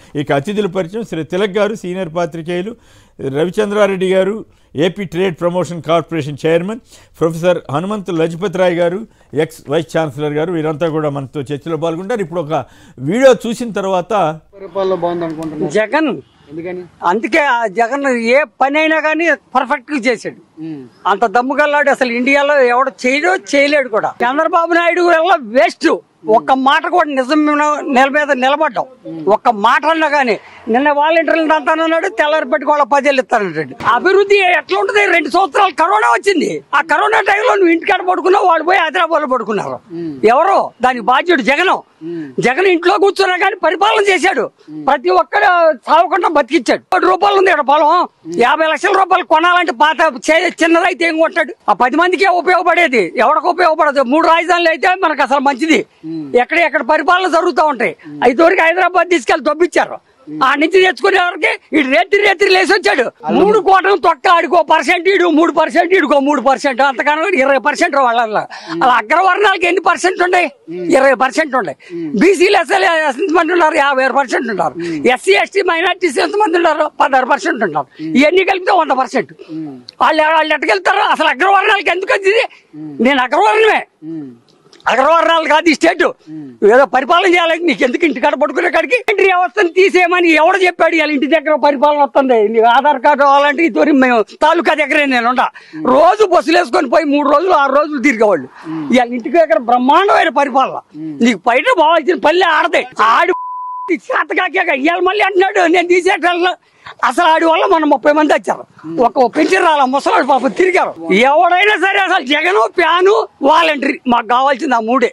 ఇక అతిథుల పరిచయం శ్రీ తిలక్ గారు సీనియర్ పాత్రికేయులు Ravichandra Reddy garu AP trade promotion corporation chairman professor Hanumanthu Lajapathi Rai garu ex vice chancellor గారు వీరంతా కూడా మనతో చర్చలో పాల్గొంటారు ఇప్పుడు ఒక వీడియో చూసిన తర్వాత పరిపాలన బాగుంది అనుకుంటున్నాను జగన్ ఎందుకని అందుకే ఆ జగన్ ఏ పని అయినా కానీ పర్ఫెక్ట్ గా చేశాడు అంత దమ్ముగల్లాడు అసలు ఇండియాలో ఎవడు చేయడు చేయలేడు కూడా చంద్రబాబు నాయుడు వల్ల వేస్ట్ ఒక్క మాట కూడా నిజం నెల మీద నిలబడ్డాం ఒక్క మాట అన్నా కానీ నిన్న వాలంటీర్లు అంతానన్నాడు తెల్లారి పెట్టి వాళ్ళ పదేళ్ళు ఇస్తానంటాడు అభివృద్ధి ఎట్లా ఉంటుంది రెండు సంవత్సరాలు కరోనా వచ్చింది ఆ కరోనా టైంలో నువ్వు ఇంటికాడ పడుకున్నావు వాళ్ళు పోయి హైదరాబాద్ లో పడుకున్నారు ఎవరో దానికి బాధ్యుడు జగన్ జగన్ ఇంట్లో కూర్చున్నా కానీ పరిపాలన చేశాడు ప్రతి ఒక్కరు సావకుండా బతికిచ్చాడు కోటి రూపాయలు ఉంది ఇక్కడ పొలం యాభై లక్షల రూపాయలు కొనాలంటే పాత చే- చిన్నదైతే ఏం కొంటాడు ఆ పది మందికే ఉపయోగపడేది ఎవరికి ఉపయోగపడదు మూడు రాజధానులు అయితే మనకు అసలు మంచిది ఎక్కడ ఎక్కడ పరిపాలన జరుగుతూ ఉంటాయి ఐదు వరకు హైదరాబాద్ తీసుకెళ్లి దొబ్బిచ్చారు ఆ నుంచి తెచ్చుకునే వరకు ఇటు రేత్రి రేత్రి లేసి వచ్చాడు మూడు కోటం తొక్క ఆడుకో పర్సెంట్ ఇడు మూడు పర్సెంట్ ఇడుకో మూడు పర్సెంట్ అంతకన్నా ఇరవై పర్సెంట్ వాళ్ళ అలా అగ్రవర్ణాలకి ఎన్ని పర్సెంట్ ఉన్నాయి ఇరవై పర్సెంట్ ఉన్నాయి బీసీలు ఎస్ఎల్ ఎంతమంది ఉన్నారు యాభై ఆరు పర్సెంట్ ఉన్నారు ఎస్సీ ఎస్టీ మైనార్టీస్ ఎంతమంది ఉన్నారు పదహారు పర్సెంట్ ఉన్నారు ఇవన్నీ కలిపితే వంద పర్సెంట్ వాళ్ళు వాళ్ళు ఎట్టుకెళ్తారు అసలు అగ్రవర్ణాలకి ఎందుకు వచ్చింది నేను అగ్రవర్ణమే అగ్రవర్ణాలు కాదు ఈ స్టేట్ ఏదో పరిపాలన చేయాలి నీకు ఎందుకు ఇంటికాడ పడుకునే కాడికి ఎంట్రీ వ్యవస్థను తీసేయమని ఎవడు చెప్పాడు ఇవాళ ఇంటి దగ్గర పరిపాలన వస్తుంది నీకు ఆధార్ కార్డు కావాలంటే ఇతోరి మేము తాలూకా దగ్గరే నేను ఉండా రోజు బస్సులు వేసుకొని పోయి మూడు రోజులు ఆరు రోజులు తిరిగేవాళ్ళు ఇవాళ ఇంటి దగ్గర బ్రహ్మాండమైన పరిపాలన నీకు బయట పోవాల్సిన పల్లె ఆడదే ఆడి చేతకాక ఇవాళ మళ్ళీ అంటున్నాడు నేను తీసేటప్పుడు అసలు ఆడి వల్ల మనం ముప్పై మంది వచ్చారు ఒక పెంచిన రాల ముసలాడు పాపం తిరిగారు ఎవడైనా సరే అసలు జగను ప్యాను వాలంటరీ మాకు కావాల్సింది ఆ మూడే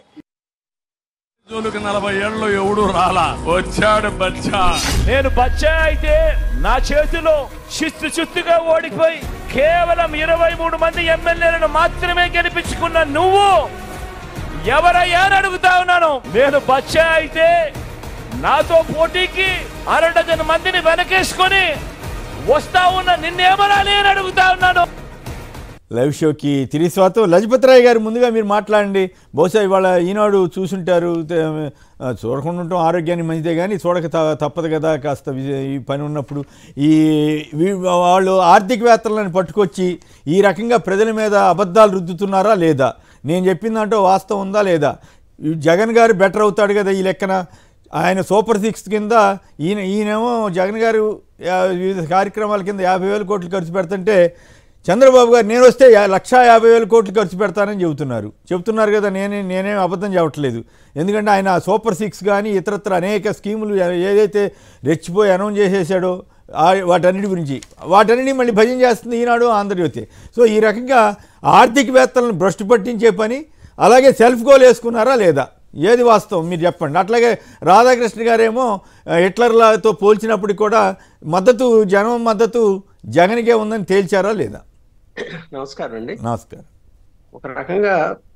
జోలుకి నలభై ఏళ్ళు ఎవడు రాలా వచ్చాడు బచ్చా నేను బచ్చా అయితే నా చేతిలో శిస్తు చిత్తుగా ఓడిపోయి కేవలం ఇరవై మూడు మంది ఎమ్మెల్యేలను మాత్రమే గెలిపించుకున్న నువ్వు ఎవరయ్యా అని అడుగుతా ఉన్నాను నేను బచ్చా అయితే నాతో పోటీకి అరడజన్ మందిని వెనకేసుకొని వస్తా ఉన్న నిన్నేమనాలి అని అడుగుతా ఉన్నాను లైవ్ షోకి తిరిగి స్వాగతం లజపతిరాయ్ గారు ముందుగా మీరు మాట్లాడండి బహుశా ఇవాళ ఈనాడు చూసుంటారు తే- ఆ, చూడకుండా ఉండటం ఆరోగ్యానికి మంచిదే కానీ చూడక త- తప్పదు కదా కాస్త వి- ఈ పని ఉన్నప్పుడు ఈ వీ- వాళ్ళు ఆర్థికవేత్తలను పట్టుకొచ్చి ఈ రకంగా ప్రజల మీద అబద్ధాలు రుద్దుతున్నారా లేదా నేను చెప్పిన దాంట్లో వాస్తవం ఉందా లేదా ఈ జగన్ గారు బెటర్ అవుతాడు కదా ఈ లెక్కన ఆయన సూపర్ సిక్స్ కింద ఈయన ఈయనేమో జగన్ గారు యా- వివిధ కార్యక్రమాల కింద యాభై వేల కోట్లు ఖర్చు పెడుతుంటే చంద్రబాబు గారు నేను వస్తే యా- లక్షా యాభై వేల కోట్లు ఖర్చు పెడతానని చెబుతున్నారు చెబుతున్నారు కదా నేనే నేనేం అబద్ధం చెప్పట్లేదు ఎందుకంటే ఆయన సూపర్ సిక్స్ కానీ ఇతరత్ర అనేక స్కీములు ఏ- ఏదైతే రెచ్చిపోయి అనౌన్స్ చేసేసాడో ఆ- వాటన్నిటి గురించి వాటన్నిటి మళ్ళీ భజన చేస్తుంది ఈనాడు ఆంధ్రజ్యోతి సో ఈ రకంగా ఆర్థికవేత్తలను భ్రష్టు పట్టించే పని అలాగే సెల్ఫ్ గోల్ వేసుకున్నారా లేదా ఏది వాస్తవం మీరు చెప్పండి అట్లాగే రాధాకృష్ణ గారేమో ఆ, హిట్లర్లతో పోల్చినప్పటికి కూడా మద్దతు జనం మద్దతు జగన్కే ఉందని తేల్చారా లేదా నమస్కారం అండి నమస్కారం ఒక రకంగా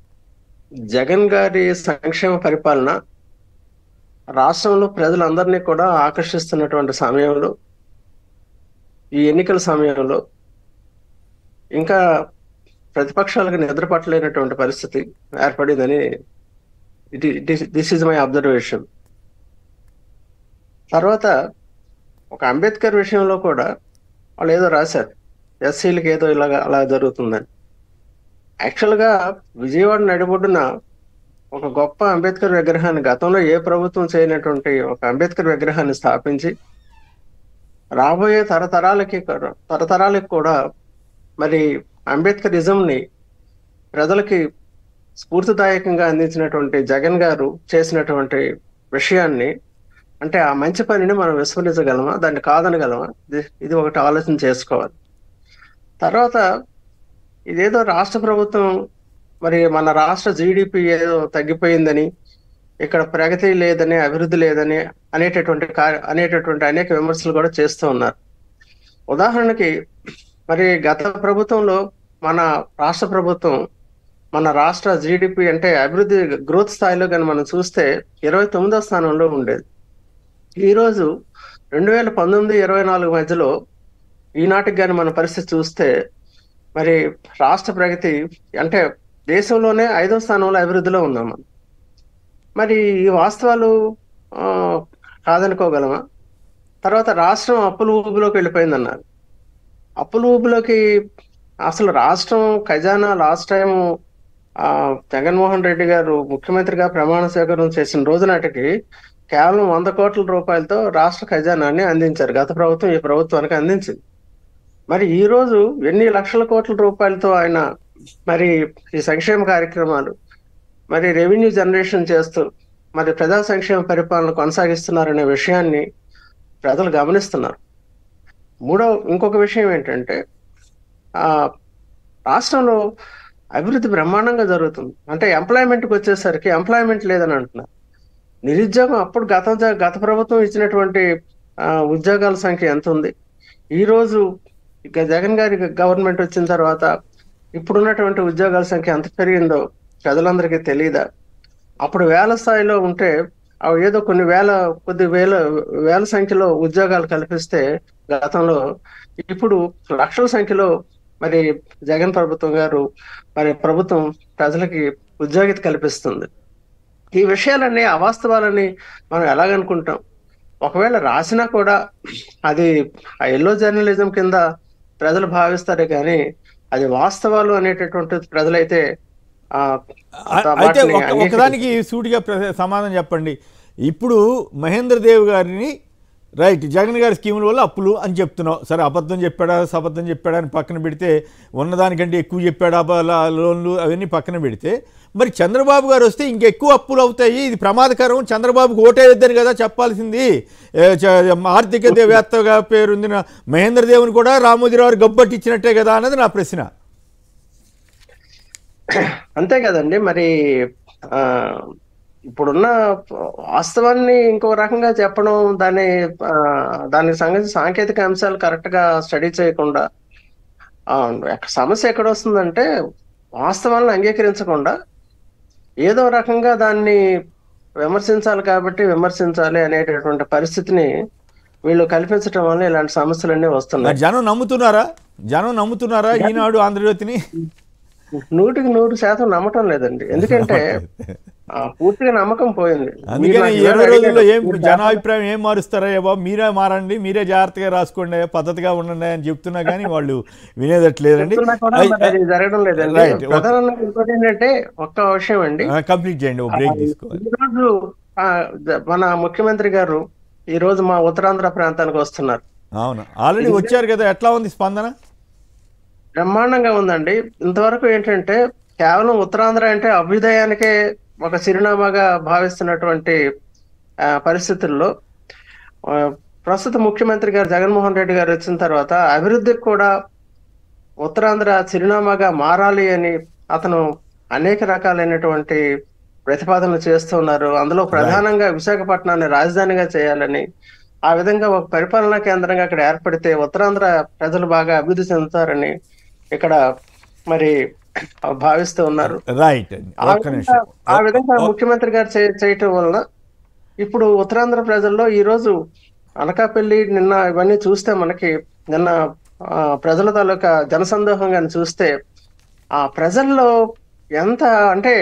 జగన్ గారి సంక్షేమ పరిపాలన రాష్ట్రంలో ప్రజలందరినీ కూడా ఆకర్షిస్తున్నటువంటి సమయంలో ఈ ఎన్నికల సమయంలో ఇంకా ప్రతిపక్షాలకు నిద్ర పట్టలేనటువంటి పరిస్థితి ఏర్పడిందని దిస్ ఇస్ మై అబ్జర్వేషన్ తర్వాత ఒక అంబేద్కర్ విషయంలో కూడా వాళ్ళు ఏదో రాశారు ఎస్సీలకి ఏదో ఇలాగా అలా జరుగుతుందని యాక్చువల్గా విజయవాడ నడిబొడ్డున ఒక గొప్ప అంబేద్కర్ విగ్రహాన్ని గతంలో ఏ ప్రభుత్వం చేయనటువంటి ఒక అంబేద్కర్ విగ్రహాన్ని స్థాపించి రాబోయే తరతరాలకి కూడా- తరతరాలకి కూడా మరి అంబేద్కరిజంని ప్రజలకి స్ఫూర్తిదాయకంగా అందించినటువంటి జగన్ గారు చేసినటువంటి విషయాన్ని అంటే ఆ మంచి పనిని మనం విస్మరించగలమా దాన్ని కాదనగలమా ఇది- ఇది ఒకటి ఆలోచన చేసుకోవాలి తర్వాత ఇదేదో రాష్ట్ర ప్రభుత్వం మరి మన రాష్ట్ర జీడిపి ఏదో తగ్గిపోయిందని ఇక్కడ ప్రగతి లేదని అభివృద్ధి లేదని అనేటటువంటి కా- అనేటటువంటి అనేక విమర్శలు కూడా చేస్తూ ఉన్నారు ఉదాహరణకి మరి గత ప్రభుత్వంలో మన రాష్ట్ర ప్రభుత్వం మన రాష్ట్ర జీడిపి అంటే అభివృద్ధి గ్రోత్ స్థాయిలో కానీ మనం చూస్తే ఇరవై తొమ్మిదో స్థానంలో ఉండేది ఈరోజు రెండు వేల పంతొమ్మిది ఇరవై నాలుగు మధ్యలో ఈనాటికి కానీ మన పరిస్థితి చూస్తే మరి రాష్ట్ర ప్రగతి అంటే దేశంలోనే ఐదో స్థానంలో అభివృద్ధిలో ఉన్నాం మనం మరి ఈ వాస్తవాలు ఆ, కాదనుకోగలమా తర్వాత రాష్ట్రం అప్పుల ఊబిలోకి వెళ్ళిపోయిందన్నారు అప్పుల ఊబిలోకి అసలు రాష్ట్రం ఖజానా లాస్ట్ టైం ఆ జగన్మోహన్ రెడ్డి గారు ముఖ్యమంత్రిగా ప్రమాణ స్వీకారం చేసిన రోజు నాటికి కేవలం వంద కోట్ల రూపాయలతో రాష్ట్ర ఖజానాన్ని అందించారు గత ప్రభుత్వం ఈ ప్రభుత్వానికి అందించింది మరి ఈ రోజు ఎన్ని లక్షల కోట్ల రూపాయలతో ఆయన మరి ఈ సంక్షేమ కార్యక్రమాలు మరి రెవెన్యూ జనరేషన్ చేస్తూ మరి ప్రజా సంక్షేమ పరిపాలన కొనసాగిస్తున్నారనే విషయాన్ని ప్రజలు గమనిస్తున్నారు మూడో ఇంకొక విషయం ఏంటంటే ఆ రాష్ట్రంలో అభివృద్ధి బ్రహ్మాండంగా జరుగుతుంది అంటే ఎంప్లాయ్మెంట్కి వచ్చేసరికి ఎంప్లాయ్మెంట్ లేదని అంటున్నారు నిరుద్యోగం అప్పుడు గత గత ప్రభుత్వం ఇచ్చినటువంటి ఆ, ఉద్యోగాల సంఖ్య ఎంత ఉంది ఈ రోజు ఇక జగన్ గారి గవర్నమెంట్ వచ్చిన తర్వాత ఇప్పుడున్నటువంటి ఉద్యోగాల సంఖ్య ఎంత పెరిగిందో ప్రజలందరికీ తెలియదా అప్పుడు వేల స్థాయిలో ఉంటే అవి ఏదో కొన్ని వేల కొద్ది వేల వేల సంఖ్యలో ఉద్యోగాలు కల్పిస్తే గతంలో ఇప్పుడు లక్షల సంఖ్యలో మరి జగన్ ప్రభుత్వం గారు మరి ప్రభుత్వం ప్రజలకి ఉద్యోగిత కల్పిస్తుంది ఈ విషయాలన్నీ అవాస్తవాలని మనం ఎలాగనుకుంటాం ఒకవేళ రాసినా కూడా అది ఆ ఎల్లో జర్నలిజం కింద ప్రజలు భావిస్తారే కానీ అది వాస్తవాలు అనేటటువంటి ప్రజలైతే ఆ అయితే వాటిని ఒక- అంగీకరి- ఒకదానికి సూటిగా ప్ర- సమాధానం చెప్పండి ఇప్పుడు మహేంద్ర దేవ్ గారిని రైట్ జగన్ గారి స్కీముల వల్ల అప్పులు అని చెప్తున్నావు సరే అబద్ధం చెప్పాడా అబద్ధం చెప్పాడా అని పక్కన పెడితే ఉన్నదానికంటే ఎక్కువ చెప్పాడా అబ- లా- లోన్లు అవన్నీ పక్కన పెడితే మరి చంద్రబాబు గారు వస్తే ఇంకెక్కువ అప్పులు అవుతాయి ఇది ప్రమాదకరం చంద్రబాబుకు ఓటేయొద్దని కదా చెప్పాల్సింది ఏ, చ- ఆర్థిక వేత్తగా పేరొందిన మహేంద్ర దేవుని కూడా రామోజీరావు గబ్బట్టిచ్చినట్టే కదా అన్నది నా ప్రశ్న అంతే కదండి మరి ఆ ఇప్పుడున్న వాస్తవాన్ని ఇంకో రకంగా చెప్పడం దాని ఆ, దానికి సంగతి సాంకేతిక అంశాలు కరెక్ట్ గా స్టడీ చేయకుండా ఆ, ఎక్క- సమస్య ఎక్కడ వస్తుందంటే వాస్తవాలను అంగీకరించకుండా ఏదో రకంగా దాన్ని విమర్శించాలి కాబట్టి విమర్శించాలి అనేటటువంటి పరిస్థితిని వీళ్ళు కల్పించడం వల్ల ఇలాంటి సమస్యలన్నీ మరి వస్తున్నాయి జనం నమ్ముతున్నారా జనం నమ్ముతున్నారా ఈనాడు ఆంధ్రజ్యోతిని నూటికి నూరు శాతం నమ్మటం లేదండి ఎందుకంటే ఆ, పూర్తిగా నమ్మకం పోయింది మీరు అందుకని నాకు ఈ ఇవాళ ఇరవై రోజుల్లో అడిగారు. ఏం మీరు జనాభిప్రాయం ఏం మారుస్తారా ఏ బాబు మీరే మారండి మీరే జాగ్రత్తగా రాసుకోండి పద్ధతిగా ఉండండి అని చెప్తున్నా కానీ వాళ్ళు వినేదట్లేదండి చెప్తున్నా కూడా మరి అది జరగడం లేదండి రైట్ ప్రధానంగా ఇంకోటి ఏంటంటే ఒక్క విషయం అండి కంప్లీట్ చేయండి ఒక బ్రేక్ తీసుకోవాలి ఈ రోజు ఆ, జ- మన ముఖ్యమంత్రి గారు ఈ రోజు మా ఉత్తరాంధ్ర ప్రాంతానికి వస్తున్నారు అవును ఆల్రెడీ వచ్చారు కదా ఎట్లా ఉంది స్పందన బ్రహ్మాండంగా ఉందండి ఇంతవరకు ఏంటంటే కేవలం ఉత్తరాంధ్ర అంటే అభ్యుదయానికే ఒక చిరునామాగా భావిస్తున్నటువంటి ఆ, పరిస్థితుల్లో ఆ, ప్రస్తుత ముఖ్యమంత్రి గారు జగన్మోహన్ రెడ్డి గారు వచ్చిన తర్వాత అభివృద్ధికి కూడా ఉత్తరాంధ్ర చిరునామాగా మారాలి అని అతను అనేక రకాలైనటువంటి ప్రతిపాదనలు చేస్తున్నారు అందులో ప్రధానంగా విశాఖపట్నాన్ని రాజధానిగా చేయాలని ఆ విధంగా ఒక పరిపాలనా కేంద్రంగా అక్కడ ఏర్పడితే ఉత్తరాంధ్ర ప్రజలు బాగా అభివృద్ధి చెందుతారని ఇక్కడ మరి భావిస్తూ ఉన్నారు రైట్ అండి ఆ ఒక్క విధంగా నిమిషం ఆ విధంగా ముఖ్యమంత్రి గారు చే- చేయటం వలన ఇప్పుడు ఉత్తరాంధ్ర ప్రజల్లో ఈ రోజు అనకాపల్లి నిన్న ఇవన్నీ చూస్తే మనకి నిన్న ఆ, ప్రజల తాలూకా జనసందోహం కానీ చూస్తే ఆ ప్రజల్లో ఎంత అంటే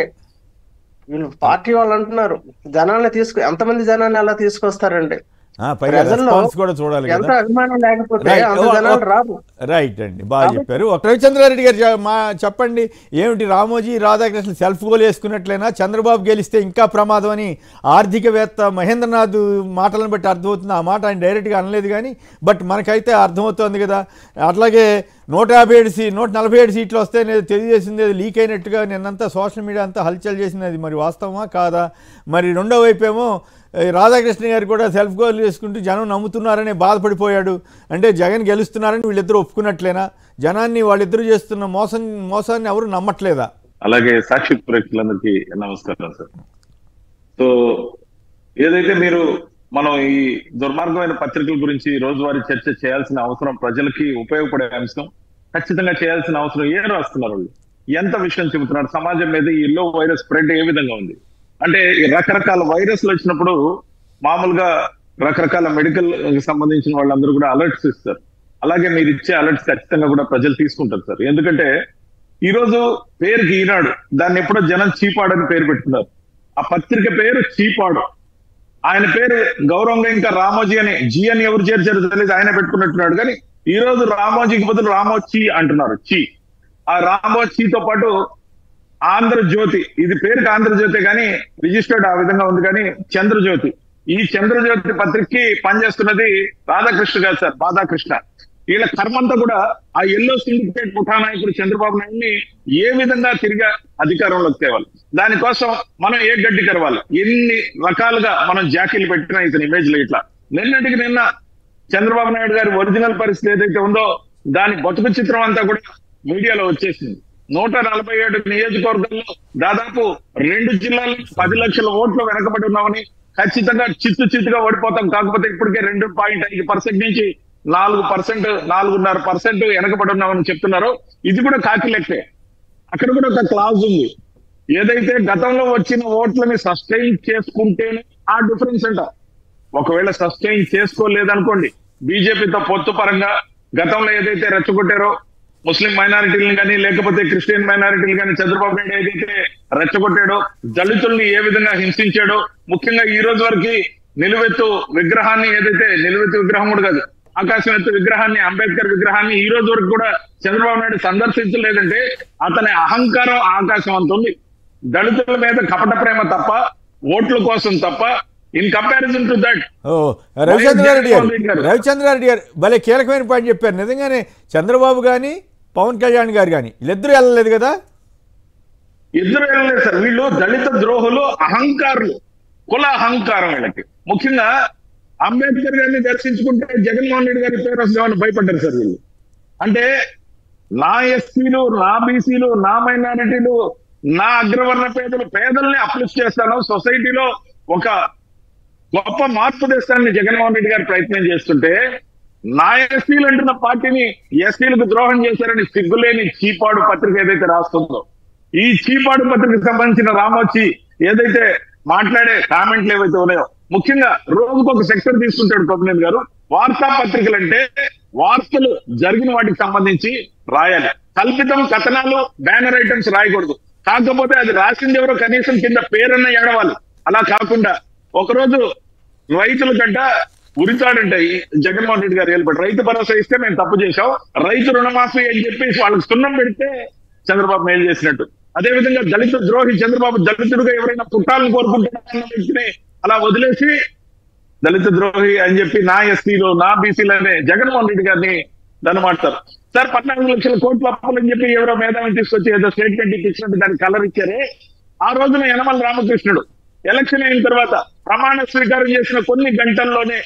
వీళ్ళు పార్టీ వాళ్ళు అంటున్నారు జనాల్ని తీసుకు ఎంతమంది జనాన్ని అలా తీసుకొస్తారండి ఆ, పైగా ప్రజల్లో రెస్పాన్స్ కూడా చూడాలి ఎంత కదా అభిమానం లేకపోతే Right. అంత ఓ- జనాలు ఓ- రాదు రైట్ అండి బాగా చెప్పారు ఒక రవిచంద్రారెడ్డి గారు చె- మా చెప్పండి ఏమిటి రామోజీ రాధాకృష్ణ సెల్ఫ్ గోల్ వేసుకున్నట్లయినా చంద్రబాబు గెలిస్తే ఇంకా ప్రమాదం అని ఆర్థికవేత్త మహేంద్రనాథ్ మాటలను బట్టి అర్థమవుతుంది ఆ మాట ఆయన డైరెక్ట్గా అనలేదు కానీ బట్ మనకైతే అర్థమవుతోంది కదా అట్లాగే నూట యాభై ఏడు సీ నూట నలభై ఏడు సీట్లు వస్తే నేను తెలియజేసింది అది లీక్ అయినట్టుగా నిన్నంతా సోషల్ మీడియా అంతా హల్చల్ చేసింది అది మరి వాస్తవమా కాదా మరి రెండో వైపు ఏమో ఈ రాధాకృష్ణ గారు కూడా సెల్ఫ్ గోల్ చేసుకుంటూ జనం నమ్ముతున్నారని బాధపడిపోయాడు అంటే జగన్ గెలుస్తున్నారని వీళ్ళిద్దరూ ఒప్పుకున్నట్లేనా జనాన్ని వాళ్ళిద్దరూ చేస్తున్న మోసం మోసాన్ని ఎవరు నమ్మట్లేదా అలాగే సాక్షి ప్రేక్షకులందరికీ నమస్కారం సార్ సో ఏదైతే మీరు మనం ఈ దుర్మార్గమైన పత్రికల గురించి రోజువారీ చర్చ చేయాల్సిన అవసరం ప్రజలకి ఉపయోగపడే అంశం ఖచ్చితంగా చేయాల్సిన అవసరం ఏ రాస్తున్నారు వాళ్ళు ఎంత విషయం చెబుతున్నారు సమాజం మీద ఈ లో వైరస్ స్ప్రెడ్ ఏ విధంగా ఉంది అంటే ఈ రకరకాల వైరస్లు వచ్చినప్పుడు మామూలుగా రకరకాల మెడికల్ సంబంధించిన వాళ్ళందరూ కూడా అలర్ట్స్ ఇస్తారు అలాగే మీరు ఇచ్చే అలర్ట్స్ ఖచ్చితంగా కూడా ప్రజలు తీసుకుంటారు సార్ ఎందుకంటే ఈ రోజు పేరుకి ఈనాడు దాన్ని ఎప్పుడో జనం చీపాడు అని పేరు పెట్టుకున్నారు ఆ పత్రిక పేరు చీపాడు ఆయన పేరు గౌరవంగా ఇంకా రామోజీ అని జీ అని ఎవరు చేర్చారో తెలియదు ఆయన పెట్టుకున్నట్టున్నాడు కానీ ఈ రోజు రామోజీకి బదులు రామోజీ అంటున్నారు చీ ఆ రామోజీతో పాటు ఆంధ్రజ్యోతి ఇది పేరుకి ఆంధ్రజ్యోతి కానీ రిజిస్టర్డ్ ఆ విధంగా ఉంది కానీ చంద్రజ్యోతి ఈ చంద్రజ్యోతి పత్రికకి పనిచేస్తున్నది రాధాకృష్ణ గారు సార్ రాధాకృష్ణ వీళ్ళ కర్మంతా కూడా ఆ ఎల్లో సిండికేట్ ముఠా నాయకుడు చంద్రబాబు నాయుడిని ఏ విధంగా తిరిగి అధికారంలోకి తేవాలి దానికోసం మనం ఏ గడ్డి కరవాలి ఎన్ని రకాలుగా మనం జాకీలు పెట్టినా ఇతని ఇమేజ్ లో ఇట్లా నిన్నటికి నిన్న చంద్రబాబు నాయుడు గారి ఒరిజినల్ పరిస్థితి ఏదైతే ఉందో దాని బతుకు చిత్రం అంతా కూడా మీడియాలో వచ్చేసింది నూట నలభై ఏడు నియోజకవర్గాల్లో దాదాపు రెండు జిల్లాలు పది లక్షల ఓట్లు వెనకబడి ఉన్నామని ఖచ్చితంగా చిత్తు చిత్తుగా ఓడిపోతాం కాకపోతే ఇప్పటికే రెండు పాయింట్ ఐదు పర్సెంట్ నుంచి నాలుగు పర్సెంట్ నాలుగున్నర పర్సెంట్ వెనకబడి ఉన్నామని చెప్తున్నారు ఇది కూడా కాకి లెక్కే అక్కడ కూడా ఒక క్లాజ్ ఉంది ఏదైతే గతంలో వచ్చిన ఓట్లని సస్టైన్ చేసుకుంటేనే ఆ డిఫరెన్స్ అంట ఒకవేళ సస్టైన్ చేసుకోలేదనుకోండి బీజేపీతో పొత్తు పరంగా గతంలో ఏదైతే రెచ్చగొట్టారో ముస్లిం మైనారిటీలను కానీ లేకపోతే క్రిస్టియన్ మైనారిటీలు కానీ చంద్రబాబు నాయుడు ఏదైతే రెచ్చగొట్టాడో దళితుల్ని ఏ విధంగా హింసించాడో ముఖ్యంగా ఈ రోజు వరకు నిలువెత్తు విగ్రహాన్ని ఏదైతే నిలువెత్తు విగ్రహం కూడా కాదు ఆకాశం ఎత్తు విగ్రహాన్ని అంబేద్కర్ విగ్రహాన్ని ఈ రోజు వరకు కూడా చంద్రబాబు నాయుడు సందర్శించలేదంటే అతని అహంకారం ఆకాశం అంత ఉంది దళితుల మీద కపట ప్రేమ తప్ప ఓట్ల కోసం తప్ప ఇన్ కంపారిజన్ టు దట్ ఓ రవిచంద్రారెడ్డి గారు జగన్మోహన్ రెడ్డి గారు. రవిచంద్రారెడ్డి గారు భలే కీలకమైన పాయింట్ చెప్పారు నిజంగానే చంద్రబాబు కానీ పవన్ కళ్యాణ్ గారు కానీ వీళ్ళిద్దరూ వెళ్ళలేదు కదా ఇద్దరు వెళ్ళలేదు సార్ వీళ్ళు దళిత ద్రోహులు అహంకారులు కుల అహంకారం వీళ్ళకి ముఖ్యంగా అంబేద్కర్ గారిని దర్శించుకుంటే జగన్మోహన్ రెడ్డి గారి పేరు వస్తుందేమని భయపడ్డారు సార్ వీళ్ళు అంటే నా ఎస్సీలు నా బీసీలు నా మైనారిటీలు నా అగ్రవర్ణ పేదలు పేదల్ని అప్లిఫ్ట్ చేస్తాను సొసైటీలో ఒక గొప్ప మార్పు తెస్తానని జగన్మోహన్ రెడ్డి గారు ప్రయత్నం చేస్తుంటే నా ఎస్సీలు అంటున్న పార్టీని ఎస్సీలకు ద్రోహం చేశారని సిగ్గులేని చీపాడు పత్రిక ఏదైతే రాస్తుందో ఈ చీపాడు పత్రికకు సంబంధించిన రామోచి ఏదైతే మాట్లాడే కామెంట్లు ఏవైతే ఉన్నాయో ముఖ్యంగా రోజుకు ఒక సెక్టర్ తీసుకుంటాడు కొబ్బనేని గారు వార్తా పత్రికలు అంటే వార్తలు జరిగిన వాటికి సంబంధించి రాయాలి కల్పితం కథనాలు బ్యానర్ ఐటమ్స్ రాయకూడదు కాకపోతే అది రాసింది ఎవరో కనీసం కింద పేరన్న ఏడవాలి అలా కాకుండా ఒకరోజు రైతుల కంట ఉరితాడంట ఈ జగన్మోహన్ రెడ్డి గారు ఏర్పడి రైతు భరోసా ఇస్తే మేము తప్పు చేశాం రైతు రుణమాఫీ అని చెప్పేసి వాళ్ళకి సున్నం పెడితే చంద్రబాబు మేలు చేసినట్టు అదే విధంగా దళిత ద్రోహి చంద్రబాబు దళితుడుగా ఎవరైనా పుట్టాలని కోరుకుంటున్నారన్న వ్యక్తిని అలా వదిలేసి దళిత ద్రోహి అని చెప్పి నా ఎస్సీలు నా బీసీలు అనే జగన్మోహన్ రెడ్డి గారిని దాన్ని మాడతారు సార్ పద్నాలుగు లక్షల కోట్ల అప్పులు అని చెప్పి ఎవరో మేధావిని తీసుకొచ్చి ఏదో స్టేట్మెంట్ ఇచ్చినట్టు దానికి కలర్ ఇచ్చారే ఆ రోజున యనమల రామకృష్ణుడు ఎలక్షన్ అయిన తర్వాత ప్రమాణ స్వీకారం చేసిన కొన్ని గంటల్లోనే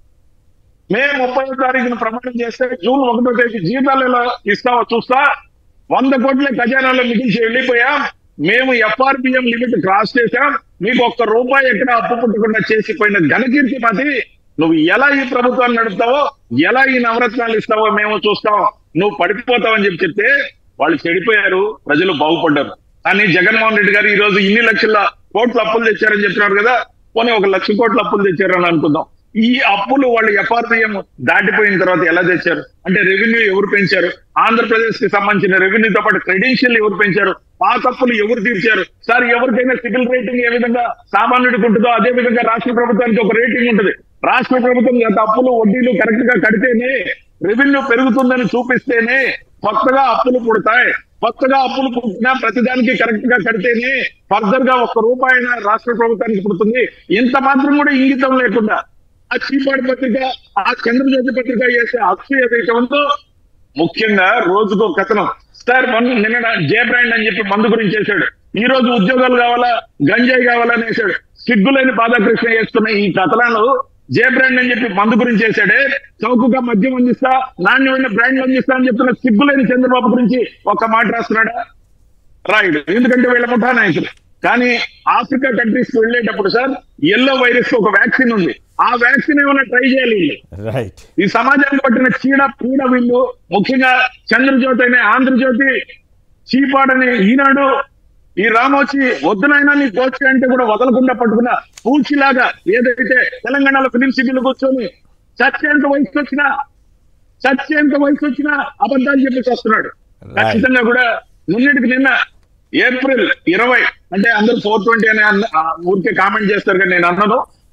మే ముప్పై తారీఖున ప్రమాణం చేస్తే జూన్ ఒకటో తేదీ జీతాలు ఎలా ఇస్తావో చూస్తా వంద కోట్ల ఖజానాలో మిగిల్చి వెళ్ళిపోయాం మేము ఎఫ్ఆర్బిఎం లిమిట్ క్రాస్ చేశాం మీకు ఒక్క రూపాయి ఎక్కడ అప్పు పుట్టకుండా చేసిపోయిన ఘనకీర్తి మతి నువ్వు ఎలా ఈ ప్రభుత్వాన్ని నడుపుతావో ఎలా ఈ నవరత్నాలు ఇస్తావో మేము చూస్తాం నువ్వు పడిపోతావని చెప్పి చెప్తే వాళ్ళు చెడిపోయారు ప్రజలు బాగుపడ్డారు కానీ జగన్మోహన్ రెడ్డి గారు ఈ రోజు ఇన్ని లక్షల కోట్ల అప్పులు తెచ్చారని చెప్తున్నారు కదా పోనీ ఒక లక్ష కోట్ల అప్పులు తెచ్చారని అనుకుందాం ఈ అప్పులు వాళ్ళు ఎఫ్ఆర్బిఎం దాటిపోయిన తర్వాత ఎలా తెచ్చారు అంటే రెవెన్యూ ఎవరు పెంచారు ఆంధ్రప్రదేశ్ కి సంబంధించిన రెవెన్యూతో పాటు క్రెడెన్షియల్ ఎవరు పెంచారు పాత అప్పులు ఎవరు తీర్చారు సార్ ఎవరికైనా సివిల్ రేటింగ్ ఏ విధంగా సామాన్యుడికి ఉంటుందో అదే విధంగా రాష్ట్ర ప్రభుత్వానికి ఒక రేటింగ్ ఉంటుంది రాష్ట్ర ప్రభుత్వం గత అప్పులు వడ్డీలు కరెక్ట్ గా కడితేనే రెవెన్యూ పెరుగుతుందని చూపిస్తేనే కొత్తగా అప్పులు పుడతాయి కొత్తగా అప్పులు పుట్టినా ప్రతిదానికి కరెక్ట్ గా కడితేనే ఫర్దర్ గా ఒక్క రూపాయి రాష్ట్ర ప్రభుత్వానికి పుడుతుంది ఇంత మాత్రం కూడా ఇంగితం లేకుండా ఆ చీపాడు పత్రిక ఆ చంద్రజ్యోతి పత్రిక చేసే హక్కు ఏదైతే ఉందో ముఖ్యంగా రోజుకో కథనం సార్ మొన్న నిన్న జే బ్రాండ్ అని చెప్పి మందు గురించి చేశాడు ఈ రోజు ఉద్యోగాలు కావాలా గంజాయి కావాలని వేశాడు సిగ్గులేని బాధాకృష్ణ చేస్తున్న ఈ కథనాలు జే బ్రాండ్ అని చెప్పి మందు గురించి చేశాడే చౌకగా మద్యం అందిస్తా నాణ్యమైన బ్రాండ్లు అందిస్తా అని చెప్తున్న సిగ్గులేని చంద్రబాబు గురించి ఒక మాట రాస్తున్నాడా రాయుడు ఎందుకంటే వీళ్ళ ముఠా నాయకులు కానీ ఆఫ్రికా కంట్రీస్ కి వెళ్ళేటప్పుడు సార్ ఎల్లో వైరస్ ఒక వ్యాక్సిన్ ఉంది ఆ వ్యాక్సిన్ ఏమైనా ట్రై చేయాలి వీళ్ళు. రైట్ ఈ సమాజాన్ని పట్టిన చీడ పీడ వీళ్ళు ముఖ్యంగా చంద్రజ్యోతి అనే ఆంధ్రజ్యోతి చీపాడని ఈనాడు ఈ రామోచి వద్దునైనా నీ కోచ్ అంటే కూడా వదలకుండా పట్టుకున్న పూచిలాగా ఏదైతే తెలంగాణలో ఫిలిం సిటీలో కూర్చొని చచ్చేంత వయసు వచ్చినా చచ్చేంత వయసు వచ్చినా అబద్ధాలు చెప్పేసి వస్తున్నాడు Right. ఖచ్చితంగా కూడా నిన్నటికి నిన్న ఏప్రిల్ ఇరవై అంటే అందరూ ఫోర్ ట్వంటీ అనే అన్న- ఆ ఊరికే కామెంట్ చేస్తారు కానీ నేను అన్నాను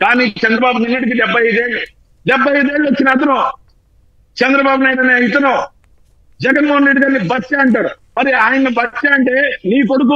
కానీ చంద్రబాబు నిన్నటికి డెబ్బై ఐదేళ్ళు డెబ్బై ఐదేళ్ళు వచ్చిన అతను చంద్రబాబు నాయుడు అనే ఇతను జగన్మోహన్ రెడ్డి గారిని బచ్చ అంటారు మరి ఆయన బచ్చ అంటే నీ కొడుకు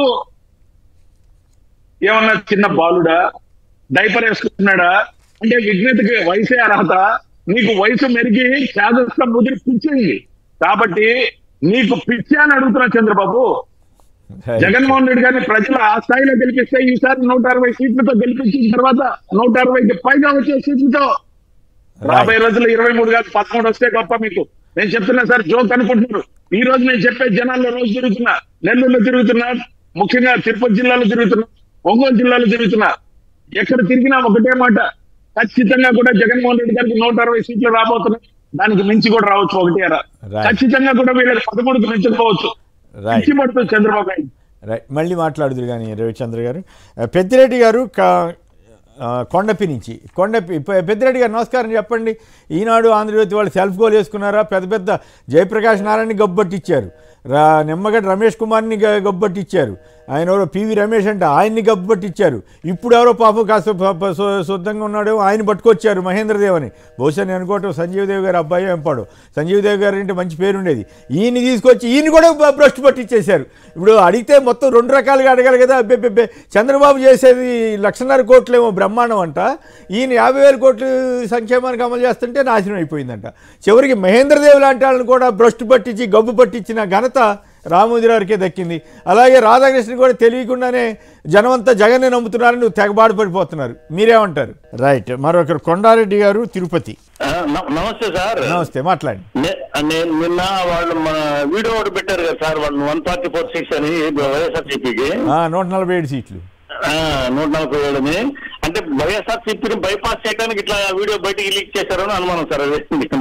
ఏమన్నా చిన్న బాలుడా డైపర్ వేసుకుంటున్నాడా అంటే విజ్ఞతకి వయసే అర్హత నీకు వయసు మెరిగి చేదస్తం ముదిరి పిచ్చింది కాబట్టి నీకు పిచ్చి అని అడుగుతున్నా చంద్రబాబు జగన్మోహన్ రెడ్డి గారిని ప్రజలు ఆ స్థాయిలో గెలిపిస్తే ఈసారి నూట అరవై సీట్లతో గెలిపించిన తర్వాత నూట అరవైకి పైగా వచ్చే సీట్లతో రాబోయే రోజుల్లో ఇరవై మూడు కాదు పదమూడు వస్తే గొప్ప మీకు నేను చెప్తున్నా సార్ జోక్ అనుకుంటున్నారు ఈ రోజు నేను చెప్పే జనాల్లో రోజు తిరుగుతున్నా నెల్లూరులో తిరుగుతున్నా ముఖ్యంగా తిరుపతి జిల్లాలో తిరుగుతున్నా ఒంగోలు జిల్లాలో తిరుగుతున్నా ఎక్కడ తిరిగినా ఒకటే మాట ఖచ్చితంగా కూడా జగన్మోహన్ రెడ్డి గారికి నూట అరవై సీట్లు రాబోతున్నాయి దానికి మించి కూడా రావచ్చు ఒకటి అరా Right. ఖచ్చితంగా కూడా వీళ్ళకి పదమూడుకు మించకపోవచ్చు రైట్ పిచ్చి పడుతుంది చంద్రబాబు నాయుడు రైట్ మళ్ళీ మాట్లాడుదురు కానీ రవిచంద్ర గారు ఆ, పెద్దిరెడ్డి గారు కా- ఆ, కొండపి నుంచి కొండపి పె- పెద్దిరెడ్డి గారు నమస్కారం చెప్పండి ఈనాడు ఆంధ్రజ్యోతి వాళ్ళు సెల్ఫ్ గోల్ వేసుకున్నారా పెద్ద పెద్ద జయప్రకాష్ నారాయణని గబ్బట్టిచ్చారు రా నిమ్మగడ్డ రమేష్ కుమార్ని గ- గబ్బట్టిచ్చారు ఆయన ఎవరో పివి రమేష్ అంటే ఆయన్ని గబ్బట్టిచ్చారు ఇప్పుడు ఎవరో పాపం కాస్త ప- ప- శు- శుద్ధంగా ఉన్నాడో ఆయన పట్టుకొచ్చారు మహేంద్రదేవ్ అని బహుశా నేను అనుకోవటం సంజీవ్ దేవ్ గారు అబ్బాయి ఎంపాడు సంజీవ్ దేవ్ గారు అంటే మంచి పేరు ఉండేది ఈయన్ని తీసుకొచ్చి ఈయన కూడా బ- భ్రష్టు పట్టించేశారు ఇప్పుడు అడిగితే మొత్తం రెండు రకాలుగా అడగాలి కదా అబ్బే అబ్బే, అబ్బే చంద్రబాబు చేసేది లక్షన్నర కోట్లేమో బ్రహ్మాండం అంట ఈయన యాభై వేల కోట్లు సంక్షేమానికి అమలు చేస్తుంటే నాశనం అయిపోయిందంట చివరికి మహేంద్రదేవ్ లాంటి వాళ్ళని కూడా భ్రష్టు పట్టించి గబ్బు పట్టించిన ఘనత రామోజీరావుకే దక్కింది అలాగే రాధాకృష్ణ కూడా తెలియకుండానే జనమంతా జగన్ని నమ్ముతున్నారని నువ్వు తెగబాటు పడిపోతున్నారు మీరేమంటారు రైట్ మరొకరు కొండారెడ్డి గారు తిరుపతి ఆ, న- నమస్తే సార్ నమస్తే మాట్లాడండి నే- నేను నిన్న వాళ్ళు మన వీడియో ఒకటి పెట్టారు కదా సార్ వాళ్ళు వన్ ఫార్టీ ఫోర్ సిక్స్ అని వైఎస్ఆర్సీపీకి ఆ, నూట నలభై ఏడు సీట్లు నూట నలభై ఏడుని అంటే వైఎస్ఆర్సీపీని బైపాస్ చేయడానికి ఇట్లా వీడియో బయటికి లీక్ చేశారని అనుమానం సార్ అది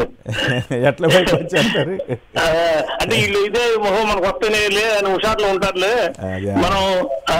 ఎట్లా బయట వచ్చేస్తారు ఆ, అంటే వీళ్ళు ఇదే మొహం మనకు వస్తేనేలే అని హుషారులో ఉంటారులే అదే. మనం ఆ,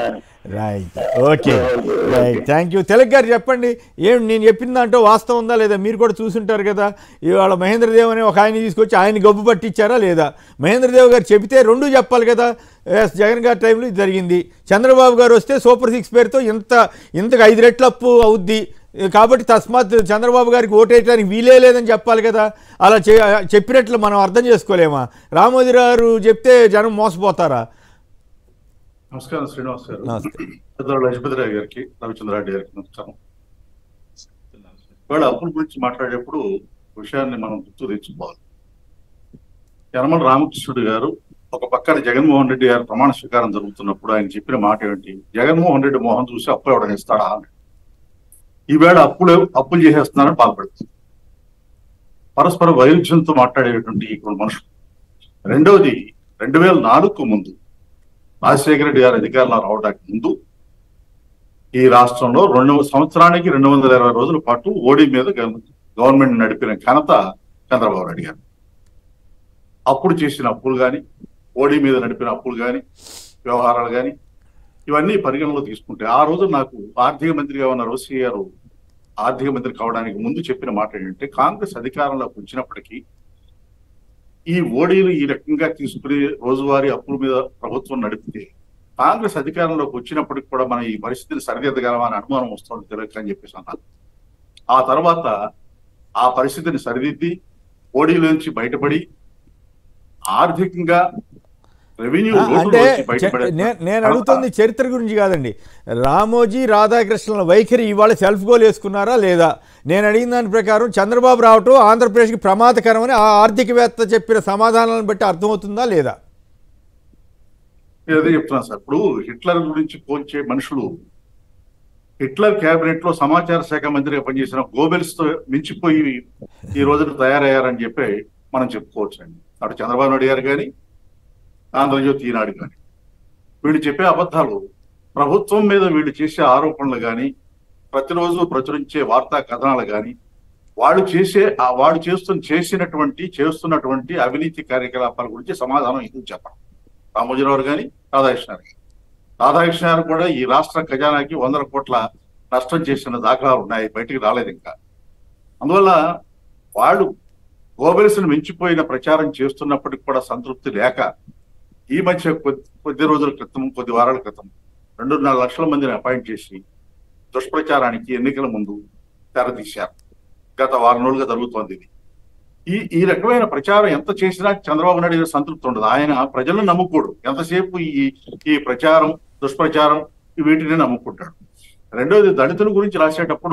right okay right thank you తెలగ్ గారు చెప్పండి ఏం నేను చెప్పిన దాంట్లో వాస్తవం ఉందా లేదా మీరు కూడా చూసుంటారు కదా ఇవాళ మహేంద్రదేవ్ అని ఒక ఆయన తీసుకొచ్చి ఆయన గబ్బు పట్టించారా లేదా మహేంద్రదేవ్ గారు చెబితే రెండు చెప్పాలి కదా ఎస్ జగన్ గారి టైంలో ఇది జరిగింది చంద్రబాబు గారు వస్తే సూపర్ సిక్స్ పేరుతో ఇంత ఇంతకు ఐదు రెట్ల అప్పు అవుద్ది కాబట్టి తస్మాత్ చంద్రబాబు గారికి ఓటేయడానికి వీలే లేదని చెప్పాలి కదా అలా చే చెప్పినట్లు మనం అర్థం చేసుకోలేమా రామోజీరావు చెప్తే జనం మోసపోతారా నమస్కారం శ్రీనివాస్ గారు నమస్తే పెద్దల లజపతిరావు గారికి రవిచంద్రారెడ్డి గారికి నమస్కారం ఇవాళ అప్పుల గురించి మాట్లాడేటప్పుడు విషయాన్ని మనం గుర్తు తెచ్చుకోవాలి యనమల రామకృష్ణుడు గారు ఒక పక్కన జగన్మోహన్ రెడ్డి గారు ప్రమాణ స్వీకారం జరుగుతున్నప్పుడు ఆయన చెప్పిన మాట ఏమిటి జగన్మోహన్ రెడ్డి మోహన్ చూసి అప్పులు ఎవడని ఇస్తాడా అని ఈవేళ అప్పులు అప్పులు చేసేస్తున్నారని బాధపడుతుంది పరస్పర వైరుధ్యంతో మాట్లాడేటువంటి ఇప్పుడు మనుషులు రెండవది రెండు వేల నాలుగుకు ముందు రాజశేఖర రెడ్డి గారు అధికారంలో రావడానికి ముందు ఈ రాష్ట్రంలో రెండు సంవత్సరానికి రెండు వందల ఇరవై రోజుల పాటు ఓడి మీద గవ- గవర్నమెంట్ నడిపిన ఘనత చంద్రబాబు నాయుడు గారు అప్పుడు చేసిన అప్పులు కానీ ఓడి మీద నడిపిన అప్పులు కానీ వ్యవహారాలు కానీ ఇవన్నీ పరిగణలో తీసుకుంటే ఆ రోజు నాకు ఆర్థిక మంత్రిగా ఉన్న రోసి గారు ఆర్థిక మంత్రి కావడానికి ముందు చెప్పిన మాట ఏంటంటే కాంగ్రెస్ అధికారంలోకి వచ్చినప్పటికీ ఈ ఓడీలు ఈ రకంగా తీసుకుని రోజువారీ అప్పుల మీద ప్రభుత్వం నడిపితే కాంగ్రెస్ అధికారంలోకి వచ్చినప్పటికి కూడా మనం ఈ పరిస్థితిని సరిదిద్దగలమా అని అనుమానం వస్తుంది తెలియక అని చెప్పేసి అన్నారు ఆ తర్వాత ఆ పరిస్థితిని సరిదిద్ది ఓడీలోంచి బయటపడి ఆర్థికంగా రెవెన్యూ ఆ, అంటే చె- బయటపడే నే- నేను అడుగుతుంది చరిత్ర గురించి కాదండి రామోజీ రాధాకృష్ణుల వైఖరి ఇవాళ సెల్ఫ్ గోల్ వేసుకున్నారా లేదా నేను అడిగిన దాని ప్రకారం చంద్రబాబు రావటం ఆంధ్రప్రదేశ్కి ప్రమాదకరమని ఆ ఆర్థికవేత్త చెప్పిన సమాధానాలను బట్టి అర్థమవుతుందా లేదా నేను అదే చెప్తున్నాను సార్ ఇప్పుడు హిట్లర్ గురించి పోల్చే మనుషులు హిట్లర్ కేబినెట్ లో సమాచార శాఖ మంత్రిగా పనిచేసిన గోబెల్స్ తో మించిపోయి ఈ రోజున తయారయ్యారని చెప్పి మనం చెప్పుకోవచ్చు అండి అటు చంద్రబాబు నాయుడు గారు కానీ ఆంధ్రజ్యోతి ఈనాడు కానీ వీళ్ళు చెప్పే అబద్ధాలు ప్రభుత్వం మీద వీళ్ళు చేసే ఆరోపణలు కానీ ప్రతిరోజు ప్రచురించే వార్తా కథనాలు కానీ వాళ్ళు చేసే ఆ వాడు చేస్తున్న చేసినటువంటి చేస్తున్నటువంటి అవినీతి కార్యకలాపాల గురించి సమాధానం ఎందుకు చెప్పడం రామోజీరావు గాని రాధాకృష్ణ గారు రాధాకృష్ణ గారు కూడా ఈ రాష్ట్ర ఖజానాకి వందల కోట్ల నష్టం చేసిన దాఖలాలు ఉన్నాయి బయటికి రాలేదు ఇంకా అందువల్ల వాళ్ళు గోబెల్స్ను మించిపోయిన ప్రచారం చేస్తున్నప్పటికి కూడా సంతృప్తి లేక ఈ మధ్య కొద్ది కొద్ది రోజుల క్రితం కొద్ది వారాల క్రితం రెండున్నర లక్షల మందిని అపాయింట్ చేసి దుష్ప్రచారానికి ఎన్నికల ముందు తెరతీశారు గత వారం రోజులుగా జరుగుతోంది ఇది ఈ ఈ రకమైన ప్రచారం ఎంత చేసినా చంద్రబాబు నాయుడు గారు సంతృప్తి ఉండదు ఆయన ప్రజలను నమ్ముకోడు ఎంతసేపు ఈ ఈ ప్రచారం దుష్ప్రచారం వీటిని నమ్ముకుంటాడు రెండోది దళితుల గురించి రాసేటప్పుడు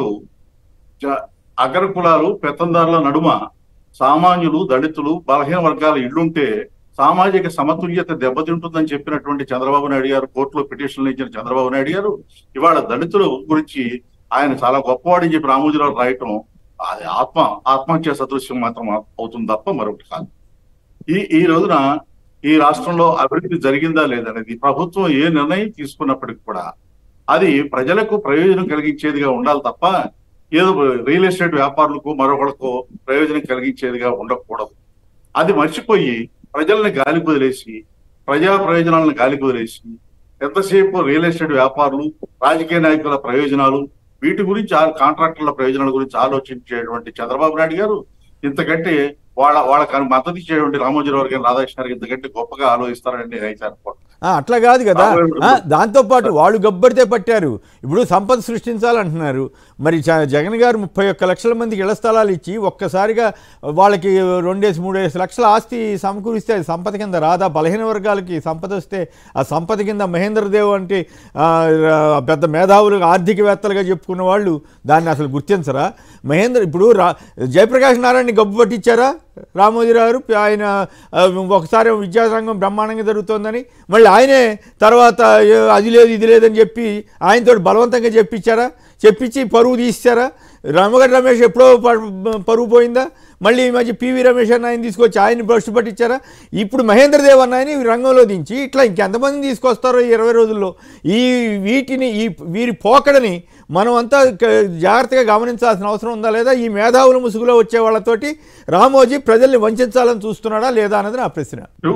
జ- అగ్ర కులాలు పెత్తందారుల నడుమ సామాన్యులు దళితులు బలహీన వర్గాల ఇళ్లుంటే సామాజిక సమతుల్యత దెబ్బతింటుందని చెప్పినటువంటి చంద్రబాబు నాయుడు గారు కోర్టులో పిటిషన్లు ఇచ్చిన చంద్రబాబు నాయుడు గారు ఇవాళ దళితుల గురించి ఆయన చాలా గొప్పవాడని చెప్పి రామోజీరావు రాయటం అది ఆత్మ ఆత్మహత్య సదృశ్యం మాత్రం అవుతుంది తప్ప మరొకటి కాదు ఈ ఈ రోజున ఈ రాష్ట్రంలో అభివృద్ధి జరిగిందా లేదనేది ప్రభుత్వం ఏ నిర్ణయం తీసుకున్నప్పటికీ కూడా అది ప్రజలకు ప్రయోజనం కలిగించేదిగా ఉండాలి తప్ప ఏదో రియల్ ఎస్టేట్ వ్యాపారులకు మరొకళ్ళకు ప్రయోజనం కలిగించేదిగా ఉండకూడదు అది మర్చిపోయి ప్రజల్ని గాలి వదిలేసి ప్రజా ప్రయోజనాలను గాలి వదిలేసి ఎంతసేపు రియల్ ఎస్టేట్ వ్యాపారులు రాజకీయ నాయకుల ప్రయోజనాలు వీటి గురించి ఆ కాంట్రాక్టర్ల ప్రయోజనాల గురించి ఆలోచించేటువంటి చంద్రబాబు నాయుడు గారు ఇంతకంటే వాళ్ళ వాళ్ళకి మద్దతు ఇచ్చేటువంటి రామోజీరావు గారు రాధాకృష్ణ గారు ఇంతకంటే గొప్పగా ఆలోచిస్తారని నేను అయితే అనుకోను ఆ, అట్లా కాదు కదా రాబోయే ఆ, దాంతోపాటు వాళ్ళు గబ్బడితే పట్టారు ఇప్పుడు సంపద సృష్టించాలంటున్నారు మరి జ- జగన్ గారు ముప్పై ఒక్క లక్షల మందికి ఇళ్ల స్థలాలు ఇచ్చి ఒక్కసారిగా వాళ్ళకి రెండేసి మూడేసి లక్షల ఆస్తి సమకూరిస్తే అది సంపద కింద రాదా బలహీన వర్గాలకి సంపద వస్తే ఆ సంపద కింద మహేంద్రదేవ్ అంటే ఆ, రా- పెద్ద మేధావులు ఆర్థికవేత్తలుగా చెప్పుకున్న వాళ్ళు దాన్ని అసలు గుర్తించరా మహేంద్ర ఇప్పుడు రా జయప్రకాష్ నారాయణ గబ్బు పట్టించారా రామోజీరావు గారు ఆయన ఆ, ఒకసారి విద్యారంగం బ్రహ్మాండంగా జరుగుతోందని మళ్ళీ ఆయనే తర్వాత ఏ, అది లేదు ఇది లేదని చెప్పి ఆయనతో బలవంతంగా చెప్పించారా చెప్పించి పరువు తీస్తారా రామగడ్డ రమేష్ ఎప్పుడో ప- పరువు పోయిందా మళ్ళీ ఈ మధ్య పివి రమేష్ అన్న ఆయన తీసుకొచ్చి ఆయన్ని భ్రష్టు పట్టించారా ఇప్పుడు మహేంద్రదేవ్ అన్న ఆయన ఈ రంగంలో దించి ఇట్లా ఇంకెంతమందిని తీసుకొస్తారో ఈ ఇరవై రోజుల్లో ఈ వీటిని ఈ వీరి పోకడని మనం అంతా క- జాగ్రత్తగా గమనించాల్సిన అవసరం ఉందా లేదా ఈ మేధావుల ముసుగులో వచ్చే వాళ్ళతోటి రామోజీ ప్రజల్ని వంచాలని చూస్తున్నాడా లేదా అన్నది నా ప్రశ్న ఇప్పుడు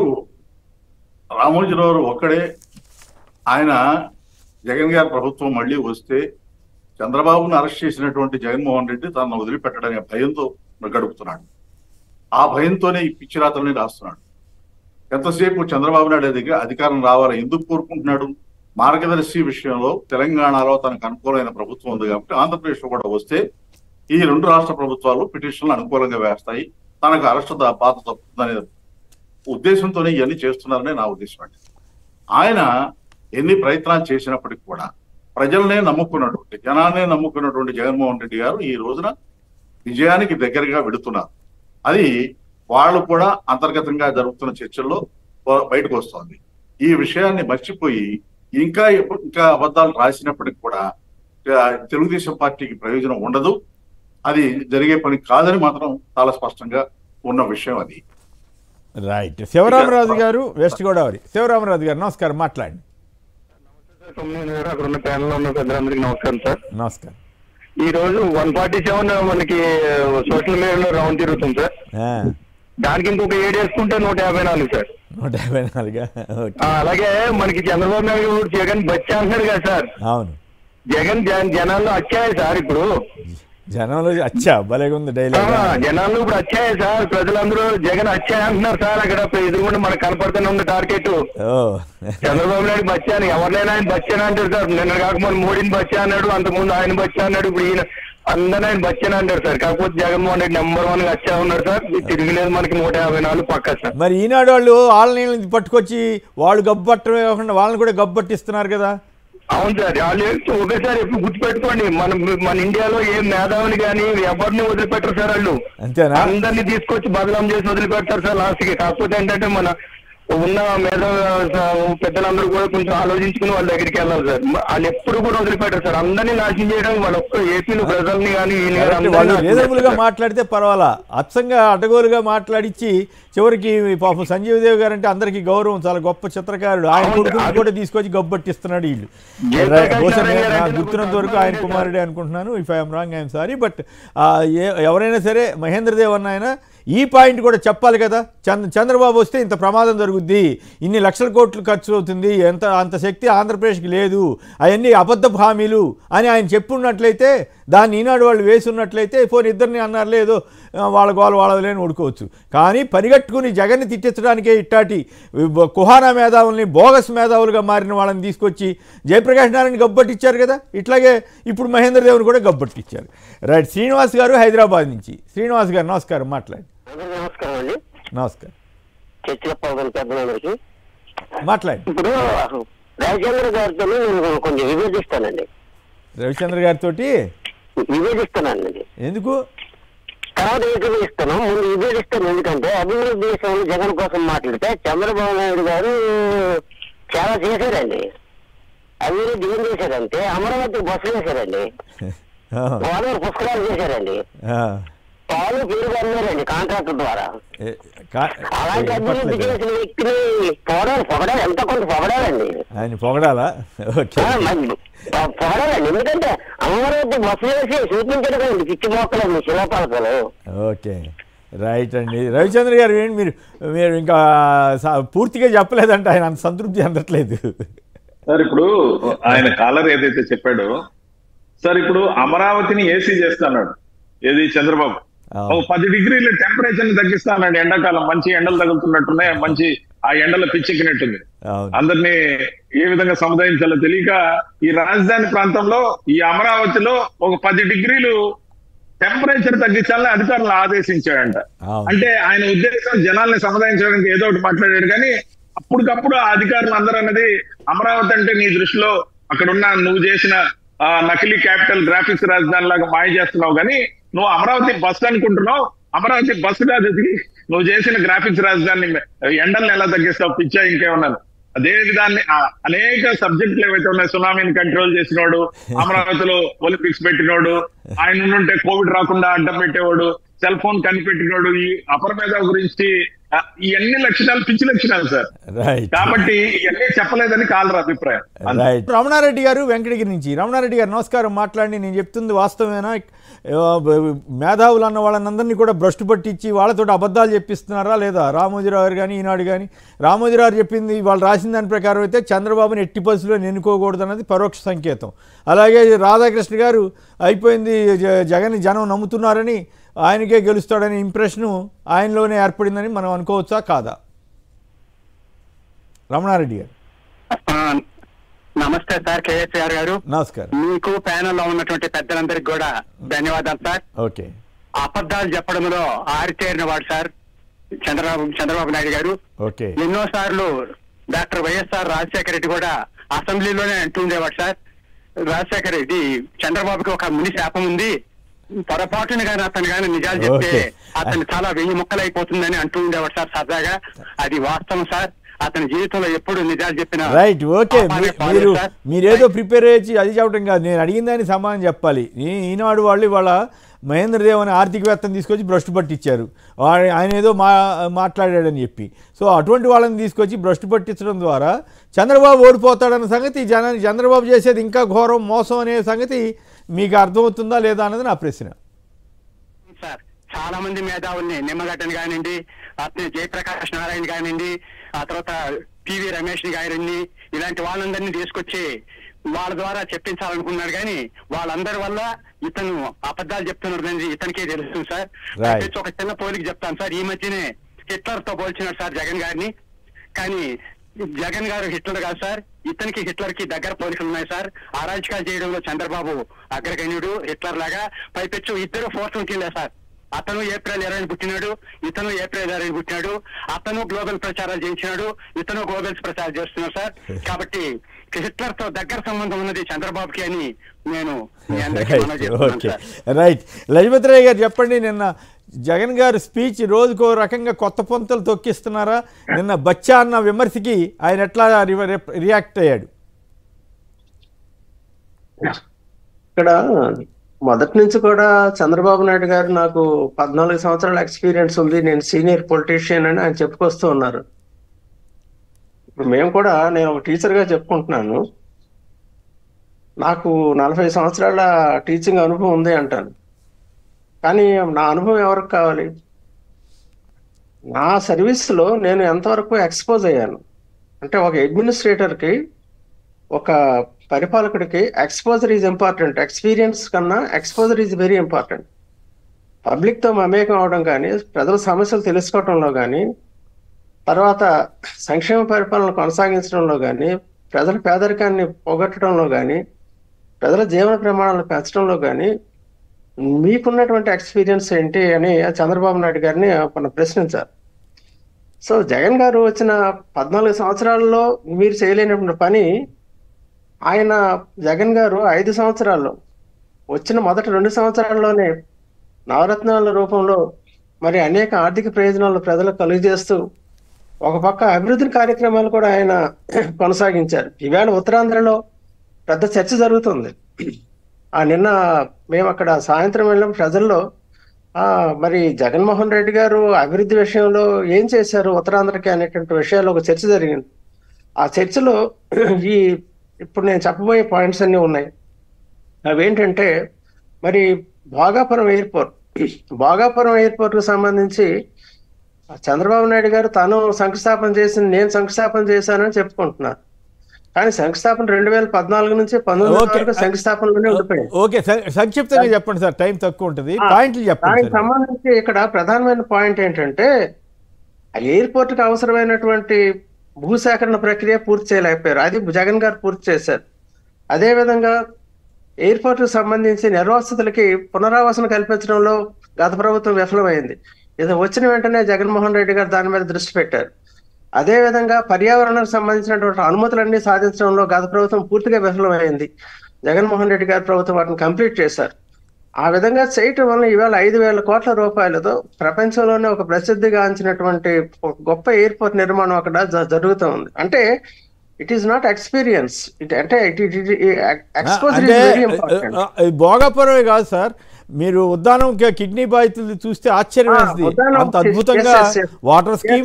రామోజీరావు ఒక్కడే ఆయన జగన్ గారి ప్రభుత్వం మళ్ళీ వస్తే చంద్రబాబును అరెస్ట్ చేసినటువంటి జగన్మోహన్ రెడ్డి తనను వదిలిపెట్టడనే భయంతో గడుపుతున్నాడు ఆ భయంతోనే ఈ పిచ్చి రాతల్ని రాస్తున్నాడు ఎంతసేపు చంద్రబాబు నాయుడు దగ్గర అధికారం రావాలి ఎందుకు కోరుకుంటున్నాడు మార్గదర్శి విషయంలో తెలంగాణలో తనకు అనుకూలమైన ప్రభుత్వం ఉంది కాబట్టి ఆంధ్రప్రదేశ్ లో కూడా వస్తే ఈ రెండు రాష్ట్ర ప్రభుత్వాలు పిటిషన్లు అనుకూలంగా వేస్తాయి తనకు అరెస్ట్ ద- బాధ తప్పుతుందనే ఉద్దేశంతోనే ఇవన్నీ చేస్తున్నారనే నా ఉద్దేశం అండి ఆయన ఎన్ని ప్రయత్నాలు చేసినప్పటికీ కూడా ప్రజలనే నమ్ముకున్నటువంటి జనాన్నే నమ్ముకున్నటువంటి జగన్మోహన్ రెడ్డి గారు ఈ రోజున విజయానికి దగ్గరగా వెడుతున్నారు అది వాళ్ళు కూడా అంతర్గతంగా జరుగుతున్న చర్చల్లో బ- బయటకు వస్తోంది ఈ విషయాన్ని మర్చిపోయి ఇంకా ఎప్పు- ఇంకా అబద్ధాలు రాసినప్పటికి కూడా ఆ, తెలుగుదేశం పార్టీకి ప్రయోజనం ఉండదు అది జరిగే పని కాదని మాత్రం చాలా స్పష్టంగా ఉన్న విషయం అది రైట్ శివరామరాజు గారు వెస్ట్ గోదావరి శివరామరాజు గారు నమస్కారం మాట్లాడండి నేను అక్కడ ఉన్న ప్యానల్ ఉన్న పెద్దలందరికీ నమస్కారం సార్ నమస్కారం ఈ రోజు వన్ ఫార్టీ సెవెన్ మనకి సోషల్ మీడియాలో రౌండ్ తిరుగుతుంది సార్ ఆ, దానికి ఇంకొక ఏడు వేసుకుంటే నూట యాభై నాలుగు సార్ నూట యాభై నాలుగా ఓకే ఆ, అలాగే మనకి చంద్రబాబు నాయుడు గారు జగన్ బచ్చా అంటున్నాడు కదా సార్ అవును జగన్ జన- జనాల్లో వచ్చాయి సార్ ఇప్పుడు జనంలో అచ్చా భలేగా ఉంది ఆ, డైలాగ్ జనాల్లో ఇప్పుడు వచ్చాయి సార్ ప్రజలందరూ జగన్ వచ్చాయి అంటున్నారు సార్ అక్కడ ఎదురుగుండా మనకు కనపడుతూనే ఉంది టార్గెట్ ఓ చంద్రబాబు నాయుడు బచ్చాను ఎవరినైనా ఆయన బచ్చాను అంటారు సార్ నిన్న కాకపోతే మోడీని బచ్చా అన్నాడు అంతకుముందు ఆయన బచ్చా అన్నాడు ఇప్పుడు ఈయన అందరిని ఆయన బచ్చాను అంటారు సార్ కాకపోతే జగన్మోహన్ రెడ్డి నెంబర్ వన్ గా వచ్చా ఉన్నాడు సార్ తిరిగిలేదు మనకి నూట యాభై నాలుగు పక్క సార్ మరి ఈనాడు వాళ్ళు వాళ్ళని పట్టుకొచ్చి వాళ్ళు గబ్బు పట్టడమే కాకుండా వాళ్ళని కూడా గబ్బు పట్టిస్తున్నారు కదా అవును సార్ వాళ్ళు ఏంటో ఒకసారి ఎప్పుడు గుర్తుపెట్టుకోండి మన మన ఇండియాలో ఏ మేధావుని కానీ ఎవరిని వదిలిపెట్టరు సార్ వాళ్ళు అంతేనా అందరినీ తీసుకొచ్చి బదలాం చేసి వదిలిపెడతారు సార్ లాస్ట్ కి కాకపోతే ఏంటంటే మన ఉన్న మేధ పెద్దలందరూ కూడా కొంచెం ఆలోచించుకుని వాళ్ళ దగ్గరికి వెళ్ళాలి సార్ వాళ్ళు ఎప్పుడు కూడా వదిలిపెట్టరు సార్ అందరినీ నాశనం చేయడానికి వాళ్ళ ఒక్క ఏపీలో ప్రజల్ని కానీ ఈయన కానీ కాబట్టి అందరినీ వాళ్ళు నాశనం రీజనబుల్గా చేస్తారు. మాట్లాడితే పర్వాలా అచ్చంగా అడ్డగోలుగా మాట్లాడిచ్చి చివరికి పాపం సంజీవ్ దేవ్ గారు అంటే అందరికీ గౌరవం చాలా గొప్ప చిత్రకారుడు ఆయన అవును, కొడుకుని అది- కూడా తీసుకొచ్చి గబ్బట్టిస్తున్నాడు వీళ్ళు జయప్రకాష్ బహుశా నారాయణ నేను- గారు నాకు అంటే గుర్తున్నంత వరకు నాకు ఆయన చాలా కుమారుడే అనుకుంటున్నాను if I'm wrong I'm sorry but ఎవరైనా సరే మహేంద్రదేవ్ అన్న ఆయన ఈ పాయింట్ కూడా చెప్పాలి కదా చంద్ర చంద్రబాబు వస్తే ఇంత ప్రమాదం జరుగుద్ది ఇన్ని లక్షల కోట్లు ఖర్చు అవుతుంది ఎంత అంత శక్తి ఆంధ్రప్రదేశ్కి లేదు అవన్నీ అబద్ధపు హామీలు అని ఆయన చెప్పున్నట్లయితే దాన్ని ఈనాడు వాళ్ళు వేసి ఉన్నట్లయితే పోనీ ఇద్దరిని అన్నారు లేదో ఆ, వాళ్ళ గోల వాళ్ళలేని ఊడుకోవచ్చు కానీ పరిగెట్టుకుని జగన్ని తిట్టించడానికే ఇట్టాటి బ- కుహానా మేధావుల్ని బోగస్ మేధావులుగా మారిన వాళ్ళని తీసుకొచ్చి జయప్రకాష్ నారాయణ గబ్బట్టిచ్చారు కదా ఇట్లాగే ఇప్పుడు మహేంద్ర దేవుని కూడా గబ్బట్టిచ్చారు రైట్ శ్రీనివాస్ గారు హైదరాబాద్ నుంచి శ్రీనివాస్ గారు నమస్కారం మాట్లాడి అందరికీ నమస్కారం అండి నమస్కారం చర్చల పాల్గొని పెద్దలందరికీ మాట్లాడి ఇప్పుడు రాజేంద్ర గారితో నేను కొంచెం విభేదిస్తానండి రవిచంద్ర గారితో విభేదిస్తానండి ఎందుకు తర్వాత విభేదిస్తాను ముందు విభేదిస్తాను ఎందుకంటే అభివృద్ధి విషయంలో జగన్ కోసం మాట్లాడితే చంద్రబాబు నాయుడు గారు చాలా చేశారండి అభివృద్ధి ఏం చేశారంటే అమరావతి బస్సులు వేశారండి ఆ, వాళ్ళు పుష్కరాలు చేశారండి ఆ, పాలు పేరు అన్నారండి కాంట్రాక్టర్ ద్వారా ఏ, కా- అలాంటి అభివృద్ధి వినపట్లేదు. చేసిన వ్యక్తిని పొగడాలి పొగడాలి ఎంత కొంత పొగడాలండి ఆయన పొగడాలా ఓకే ఆ, మరి పొ- పొగడాలండి ఎందుకంటే అమరావతి బస్సు వేసి చూపించడం కదండి పిచ్చి మొక్కలండి శిలాపాలకలు ఓకే రైట్ అండి రవిచంద్ర గారు ఏంటి మీరు మీరు ఇంకా స- పూర్తిగా చెప్పలేదంటే ఆయన అంత సంతృప్తి అందట్లేదు సార్ ఇప్పుడు ఆయన కాలర్ ఏదైతే చెప్పాడో సార్ ఇప్పుడు అమరావతిని ఏసీ చేస్తున్నాడు ఏది చంద్రబాబు ఆ. ఒక పది డిగ్రీల టెంపరేచర్ ని తగ్గిస్తానండి ఎండాకాలం మంచి ఎండలు తగులుతున్నట్టున్నాయి మంచి ఆ ఎండల పిచ్చెక్కినట్టుంది అవును అందరినీ ఏ విధంగా సముదాయించాలో తెలియక ఈ రాజధాని ప్రాంతంలో ఈ అమరావతిలో ఒక పది డిగ్రీలు టెంపరేచర్ తగ్గించాలని అధికారులు ఆదేశించాడంట అవును. అంటే ఆయన ఉద్దేశం జనాల్ని సముదాయించడానికి ఏదో ఒకటి మాట్లాడాడు కానీ అప్పటికప్పుడు ఆ అధికారులు అందరూ అన్నది అమరావతి అంటే నీ దృష్టిలో అక్కడ ఉన్న నువ్వు చేసిన ఆ, నకిలీ క్యాపిటల్ గ్రాఫిక్స్ రాజధాని లాగా మాయ చేస్తున్నావు కానీ నువ్వు అమరావతి బస్ అనుకుంటున్నావు అమరావతి బస్ కాదు ఇది. నువ్వు చేసిన గ్రాఫిక్స్ రాజధాని ఎండల్ని ఎలా తగ్గిస్తావు పిచ్చా ఇంకేమన్నాను అదే విధాన్ని ఆ అనేక సబ్జెక్టులు ఏవైతే ఉన్నాయి సునామీని కంట్రోల్ చేసినోడు అమరావతిలో ఒలింపిక్స్ పెట్టినోడు ఆయన ఉంటే కోవిడ్ రాకుండా అడ్డం పెట్టేవాడు సెల్ ఫోన్ కనిపెట్టినోడు ఈ అపరమేధ గురించి ఆ, ఈ అన్ని లక్షణాలు పిచ్చి లక్షణాలు సార్ రైట్ కాబట్టి ఇవన్నీ చెప్పలేదని కాలర్ అభిప్రాయం అంతే. రైట్ రమణారెడ్డి గారు వెంకటగిరి నుంచి రమణారెడ్డి గారు నమస్కారం మాట్లాడి నేను చెప్తుంది వాస్తవమేనా ఆ, బ- మేధావులు అన్న వాళ్ళందరినీ కూడా భ్రష్టు పట్టించి వాళ్ళతో అబద్ధాలు చెప్పిస్తున్నారా లేదా రామోజీరావు గారు కానీ ఈనాడు కానీ రామోజీరావు గారు చెప్పింది వాళ్ళు రాసిన దాని ప్రకారం అయితే చంద్రబాబుని ఎట్టి పరిస్థితుల్లో ఎన్నుకోకూడదు అన్నది పరోక్ష సంకేతం అలాగే రాధాకృష్ణ గారు అయిపోయింది జ- జగన్ జనం నమ్ముతున్నారని ఆయనకే గెలుస్తాడనే ఇంప్రెషను ఆయనలోనే ఏర్పడిందని మనం అనుకోవచ్చా కాదా రమణారెడ్డి గారు ఆ, నమస్తే సార్ కేఎస్ఆర్ గారు నమస్కారం మీకు ప్యానెల్ లో ఉన్నటువంటి పెద్దలందరికీ కూడా ధన్యవాదాలు సార్ ఓకే అబద్ధాలు చెప్పడంలో ఆరితేరిన వాడు సార్ చంద్రబాబు చంద్రబాబు నాయుడు గారు ఓకే ఎన్నో సార్లు డాక్టర్ వైఎస్ఆర్ రాజశేఖర రెడ్డి కూడా అసెంబ్లీలోనే అంటుండేవాడు సార్ రాజశేఖర రెడ్డి చంద్రబాబుకి ఒక ముని శాపం ఉంది పొరపాటున కానీ అతను కానీ నిజాలు చెప్తే ఓకే. అతను చాలా వెయ్యి ముక్కలు అయిపోతుందని అంటూ ఉండేవాడు సార్ సరదాగా అది వాస్తవం సార్ అతని జీవితంలో ఎప్పుడు నిజాలు చెప్పిన రైట్ ఓకే పాపాలే మీ- పాలేదు మీరు సార్. మీరేదో ప్రిపేర్ అయ్యి అది చెప్పడం కాదు నేను అడిగిన దానికి సమాధానం చెప్పాలి ఈ- ఈనాడు వాళ్ళు ఇవాళ మహేంద్రదేవ్ అనే ఆర్థికవేత్తను తీసుకొచ్చి భ్రష్టు పట్టించారు వా- ఆయన ఏదో మా మాట్లాడాడని చెప్పి సో అటువంటి వాళ్ళని తీసుకొచ్చి భ్రష్టు పట్టించడం ద్వారా చంద్రబాబు ఓడిపోతాడన్న సంగతి జన చంద్రబాబు చేసేది ఇంకా ఘోరం మోసం అనే సంగతి మీకు అర్థమవుతుందా లేదా అన్నది నా ప్రశ్న సార్ చాలా మంది మేధావుల్ని నిమ్మగడ్డని కానివ్వండి అతని జయప్రకాష్ నారాయణ కానివ్వండి ఆ తర్వాత పివి రమేష్ కానివ్వండి ఇలాంటి వాళ్ళందరినీ తీసుకొచ్చి వాళ్ళ ద్వారా చెప్పించాలనుకున్నాడు కానీ వాళ్ళందరి వల్ల ఇతను అబద్ధాలు చెప్తున్నాడు అనేది ఇతనికే తెలుస్తుంది సార్ Right. అయితే ఒక చిన్న పోలికి చెప్తాను సార్ ఈ మధ్యనే హిట్లర్ తో పోల్చినాడు సార్ జగన్ గారిని కానీ జగన్ గారు హిట్లర్ కాదు సార్ ఇతనికి హిట్లర్ కి దగ్గర పోలికలు ఉన్నాయి సార్ అరాజకాలు చేయడంలో చంద్రబాబు అగ్రగణ్యుడు హిట్లర్ లాగా పైపెచ్చు ఇద్దరు ఫోర్త్ కింద సార్ అతను ఏప్రిల్ ఇరవై పుట్టినాడు ఇతను ఏప్రిల్ ఇరవై పుట్టినాడు అతను గ్లోబల్ ప్రచారాలు చేయించినాడు ఇతను గ్లోబల్స్ ప్రచారం చేస్తున్నాడు సార్ కాబట్టి హిట్లర్ తో దగ్గర సంబంధం ఉన్నది చంద్రబాబుకి అని నేను మీ అందరికీ మనవి రైట్ చేస్తున్నాను ఓకే సార్ రైట్ లజపతిరాయ్ గారు చెప్పండి నిన్న జగన్ గారు స్పీచ్ రోజుకో రకంగా కొత్త పొంతలు తొక్కిస్తున్నారా నిన్న బచ్చా అన్న విమర్శకి ఆయన ఎట్లా రి- రి- రియాక్ట్ అయ్యాడు ఇక్కడ మొదటి నుంచి కూడా చంద్రబాబు నాయుడు గారు నాకు పద్నాలుగు సంవత్సరాల ఎక్స్పీరియన్స్ ఉంది నేను సీనియర్ పొలిటీషియన్ అని ఆయన చెప్పుకొస్తూ ఉన్నారు ఇప్పుడు మేము కూడా నేను ఒక టీచర్ గా చెప్పుకుంటున్నాను నాకు నలభై సంవత్సరాల టీచింగ్ అనుభవం ఉంది అంటాను కానీ నా అనుభవం ఎవరికి కావాలి నా సర్వీస్లో నేను ఎంతవరకు ఎక్స్పోజ్ అయ్యాను అంటే ఒక అడ్మినిస్ట్రేటర్కి ఒక పరిపాలకుడికి ఎక్స్పోజర్ ఈజ్ ఇంపార్టెంట్ ఎక్స్పీరియన్స్ కన్నా ఎక్స్పోజర్ ఈజ్ వెరీ ఇంపార్టెంట్ పబ్లిక్తో మమేకం అవడం కానీ ప్రజల సమస్యలు తెలుసుకోవడంలో కానీ తర్వాత సంక్షేమ పరిపాలన కొనసాగించడంలో కానీ ప్రజల పేదరికాన్ని పోగొట్టడంలో కానీ ప్రజల జీవన ప్రమాణాలను పెంచడంలో కానీ మీకున్నటువంటి ఎక్స్పీరియన్స్ ఏంటి అని చంద్రబాబు నాయుడు గారిని మన ప్రశ్నించారు సో జగన్ గారు వచ్చిన పద్నాలుగు సంవత్సరాల్లో మీరు చేయలేనటువంటి పని ఆయన జగన్ గారు ఐదు సంవత్సరాల్లో వచ్చిన మొదటి రెండు సంవత్సరాల్లోనే నవరత్నాల రూపంలో మరి అనేక ఆర్థిక ప్రయోజనాలు ప్రజలకు కలుగజేస్తూ ఒక పక్క అభివృద్ధి కార్యక్రమాలు కూడా ఆయన కొనసాగించారు ఈవేళ ఉత్తరాంధ్రలో పెద్ద చర్చ జరుగుతుంది ఆ నిన్న మేము అక్కడ సాయంత్రం వెళ్ళిన ప్రజల్లో ఆ మరి జగన్మోహన్ రెడ్డి గారు అభివృద్ధి విషయంలో ఏం చేశారు ఉత్తరాంధ్రకి అనేటువంటి విషయాలు ఒక చర్చ జరిగింది ఆ చర్చలో ఈ ఇప్పుడు నేను చెప్పబోయే పాయింట్స్ అన్ని ఉన్నాయి అవేంటంటే మరి భోగాపురం ఎయిర్పోర్ట్ భోగాపురం ఎయిర్పోర్ట్ కు సంబంధించి చంద్రబాబు నాయుడు గారు తాను శంకుస్థాపన చేసి నేను శంకుస్థాపన చేశానని చెప్పుకుంటున్నారు కానీ శంకుస్థాపన రెండు వేల పద్నాలుగు నుంచి పంతొమ్మిది ఓకే. వరకు శంకుస్థాపనలోనే ఉండిపోయింది ఓకే సం- సంక్షిప్తంగా చెప్పండి సార్ టైం తక్కువ ఉంటుంది ఆ, పాయింట్లు చెప్పండి దానికి సార్ సంబంధించి ఇక్కడ ప్రధానమైన పాయింట్ ఏంటంటే ఆ ఎయిర్పోర్ట్ కి అవసరమైనటువంటి భూసేకరణ ప్రక్రియ పూర్తి చేయలేకపోయారు అది జగన్ గారు పూర్తి చేశారు అదే విధంగా ఎయిర్పోర్ట్ కు సంబంధించి నిర్వాసితులకి పునరావాసన కల్పించడంలో గత ప్రభుత్వం విఫలమైంది ఇది వచ్చిన వెంటనే జగన్మోహన్ రెడ్డి గారు దాని మీద దృష్టి పెట్టారు అదే విధంగా పర్యావరణానికి సంబంధించినటువంటి అనుమతులన్నీ సాధించడంలో గత ప్రభుత్వం పూర్తిగా విఫలమైంది జగన్మోహన్ రెడ్డి గారి ప్రభుత్వం వాటిని కంప్లీట్ చేశారు ఆ విధంగా చేయటం వల్ల ఇవాళ ఐదు వేల కోట్ల రూపాయలతో ప్రపంచంలోనే ఒక ప్రసిద్ధిగాంచినటువంటి ఒక గొప్ప ఎయిర్పోర్ట్ నిర్మాణం అక్కడ జ- జరుగుతూ ఉంది అంటే it is not experience it అంటే ఇట్ ఇట్ ఎక్స్పోజర్ అంటే వెరీ ఇంపార్టెంట్ ఆ, ఆ, భోగాపురమే కాదు సార్ మీరు ఉద్దానం కి- కిడ్నీ బాధితులు చూస్తే ఆశ్చర్యం వేస్తుంది అంత అద్భుతంగా వాటర్ స్కీమ్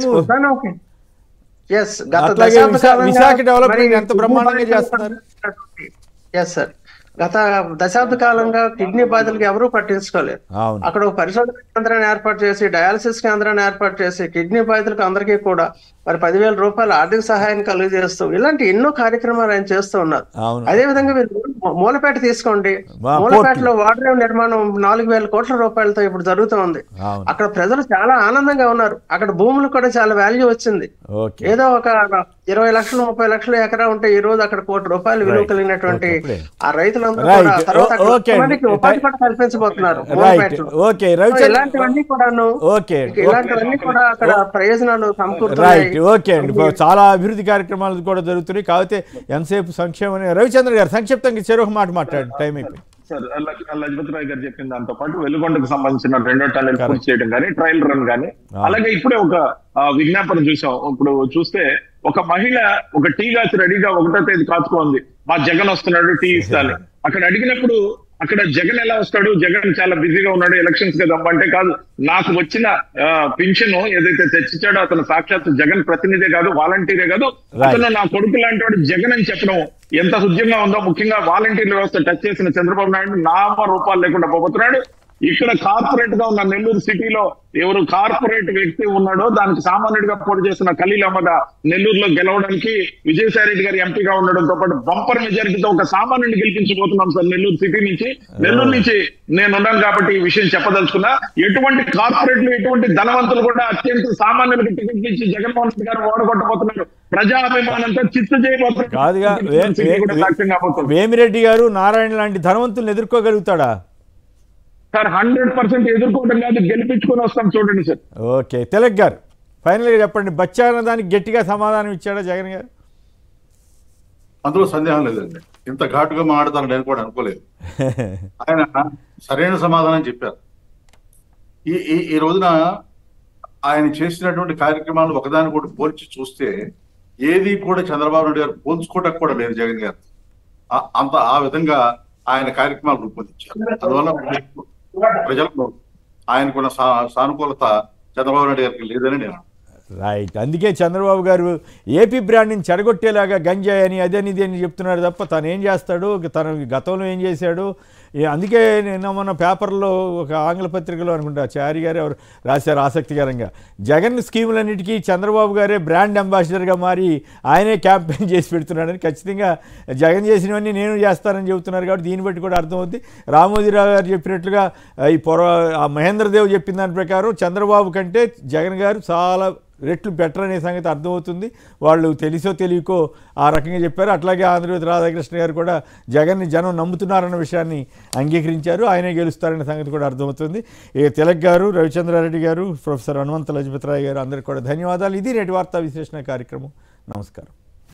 ఎస్ గత అట్లాగే దశాబ్ద విశా- కాలంగా విశాఖ డెవలప్మెంట్ మరి ఎంత బ్రహ్మాండంగా చేస్తున్నారు. ఎస్ సార్ గత దశాబ్ద కాలంగా కిడ్నీ బాధితులకు ఎవరూ పట్టించుకోలేదు అవును అక్కడ ఒక పరిశోధన కేంద్రాన్ని ఏర్పాటు చేసి డయాలసిస్ కేంద్రాన్ని ఏర్పాటు చేసి కిడ్నీ బాధితులకు అందరికీ కూడా మరి పదివేల రూపాయల ఆర్థిక సహాయం కలుగజేస్తూ ఇలాంటి ఎన్నో కార్యక్రమాలు ఆయన చేస్తూ ఉన్నారు అవును అదే విధంగా మీరు మూలపేట తీసుకోండి వా, మూలపేటలో వాటర్ నిర్మాణం నాలుగు వేల కోట్ల రూపాయలతో ఇప్పుడు జరుగుతూ ఉంది అవును అక్కడ ప్రజలు చాలా ఆనందంగా ఉన్నారు అక్కడ భూములకు కూడా చాలా వాల్యూ వచ్చింది ఓకే ఏదో ఒక ఇరవై లక్షలు ముప్పై లక్షలు ఎకరా ఉంటే ఈ రోజు అక్కడ కోటి రూపాయలు విలువ Right. కలిగినటువంటి Okay. ఆ రైతులందరూ Right. కూడా తర్వాత అక్కడ ఓ- okay అండి. కొంతమందికి ఉపాధి కూడా కల్పించబోతున్నారు రైట్ మూలపేటలో. ఓకే సో రవిచంద్ర ఇలాంటివన్నీ కూడాను ఓకే ఇలాంటివన్నీ కూడా అక్కడ ప్రయోజనాలు సమకూరుతున్నాయి రైట్ ఓకే అండి చాలా అభివృద్ధి కార్యక్రమాలు కూడా జరుగుతున్నాయి కాకపోతే ఎంతసేపు సంక్షేమం రవిచంద్ర గారు సంక్షిప్తంగా చెరొక మాట మాట్లాడండి టైం అయిపోయింది సార్ లజ్- లజపతి రాయ్ గారు చెప్పిన దాంతో పాటు వెలుగొండకు సంబంధించిన రెండో టన్నెల్ పూర్తి చేయడం కానీ ట్రయల్ రన్ కానీ అలాగే ఇప్పుడే ఒక ఆ, విజ్ఞాపన చూసాం ఇప్పుడు చూస్తే ఒక మహిళ ఒక టీ గాసి రెడీగా ఒకటో తేదీ కాచుకోంది మా జగన్ వస్తున్నాడు టీ ఇస్తాను అక్కడ అడిగినప్పుడు అక్కడ జగన్ ఎలా వస్తాడు జగన్ చాలా బిజీగా ఉన్నాడు ఎలక్షన్స్ కదా అంటే కాదు నాకు వచ్చిన పింఛన్ ఏదైతే తెచ్చిచ్చాడో అతను సాక్షాత్ జగన్ ప్రతినిధే కాదు వాలంటీరే కాదు అతను నా కొడుకు లాంటి వాడు జగన్ అని చెప్పడం ఎంత హృద్యంగా ఉందో ముఖ్యంగా వాలంటీర్ వ్యవస్థ టచ్ చేసిన చంద్రబాబు నాయుడు నామ రూపాలు లేకుండా పోతున్నాడు ఇక్కడ కార్పొరేట్ గా ఉన్న నెల్లూరు సిటీలో ఎవరు కార్పొరేట్ వ్యక్తి ఉన్నాడో దానికి సామాన్యుడిగా పోటీ చేస్తున్న ఖలీల్ అహ్మద్ నెల్లూరులో గెలవడానికి విజయసాయి రెడ్డి గారు ఎంపీగా ఉండడంతో పాటు బంపర్ మెజారిటీతో ఒక సామాన్యుడిని గెలిపించబోతున్నాం సార్ నెల్లూరు సిటీ నుంచి నెల్లూరు నుంచి నేను ఉన్నాను కాబట్టి ఈ విషయం చెప్పదలుచుకున్నా ఎటువంటి కార్పొరేట్లు ఎటువంటి ధనవంతులు కూడా అత్యంత సామాన్యులకు టికెట్ ఇచ్చి జగన్మోహన్ రెడ్డి గారు ఓడగొట్టబోతున్నారు ప్రజాభిమానంతో చిత్తు చేయబోతున్నారు కాదుగా వే- సిటీ కూడా వే- సాక్ష్యం కాబోతుంది వేమిరెడ్డి గారు నారాయణ లాంటి ధనవంతులను ఎదుర్కోగలుగుతాడా సార్ హండ్రెడ్ పర్సెంట్ ఎదుర్కోవడం కాదు గెలిపించుకొని వస్తాం చూడండి సార్ ఓకే తిలక్ గారు ఫైనల్గా చెప్పండి బచ్చా అన్న దానికి గట్టిగా సమాధానం ఇచ్చాడా జగన్ గారు అందులో సందేహం లేదండి ఇంత ఘాటుగా మాట్లాడతాను నేను కూడా అనుకోలేదు ఆయన సరైన సమాధానం చెప్పారు ఈ ఈ ఈ రోజున ఆయన చేసినటువంటి కార్యక్రమాలు ఒకదాని కూడా పోల్చి చూస్తే ఏది కూడా చంద్రబాబు నాయుడు గారు పోల్చుకోవటం కూడా లేదు జగన్ గారు ఆ- అంత ఆ విధంగా ఆయన కార్యక్రమాలు రూపొందించారు అందువల్ల ప్రజలకు ఆయనకున్న సా- సానుకూలత చంద్రబాబు నాయుడు గారికి లేదని నేను రైట్ అందుకే చంద్రబాబు గారు ఏపీ బ్రాండ్ని చెడగొట్టేలాగా గంజాయి అని అదని ఇది అని చెప్తున్నాడు తప్ప తను ఏం చేస్తాడు తన గతంలో ఏం చేశాడు ఏ- అందుకే నిన్న మొన్న పేపర్లో ఒక ఆంగ్ల పత్రికలో అనుకుంటా చారి గారు ఎవరు రాశారు ఆసక్తికరంగా జగన్ స్కీములన్నిటికీ చంద్రబాబు గారే బ్రాండ్ అంబాసిడర్గా మారి ఆయనే క్యాంపెయిన్ చేసి పెడుతున్నాడని ఖచ్చితంగా జగన్ చేసినవన్నీ నేను చేస్తానని చెబుతున్నారు కాబట్టి దీన్ని బట్టి కూడా అర్థమవుతుంది రామోజీరావు గారు చెప్పినట్లుగా ఆ, ఈ పొర ఆ మహేంద్రదేవ్ చెప్పిన దాని ప్రకారం చంద్రబాబు కంటే జగన్ గారు చాలా రెట్లు బెటర్ అనే సంగతి అర్థమవుతుంది వాళ్ళు తెలిసో తెలియకో ఆ రకంగా చెప్పారు అట్లాగే ఆంధ్రజ్యోతి రాధాకృష్ణ గారు కూడా జగన్ని జనం నమ్ముతున్నారన్న విషయాన్ని అంగీకరించారు ఆయనే గెలుస్తారనే సంగతి కూడా అర్థమవుతుంది ఇక తిలక్ గారు రవిచంద్రారెడ్డి గారు ప్రొఫెసర్ హనుమంత లజపతిరాయ్ గారు అందరికీ కూడా ధన్యవాదాలు ఇది నేటి వార్తా విశ్లేషణ కార్యక్రమం నమస్కారం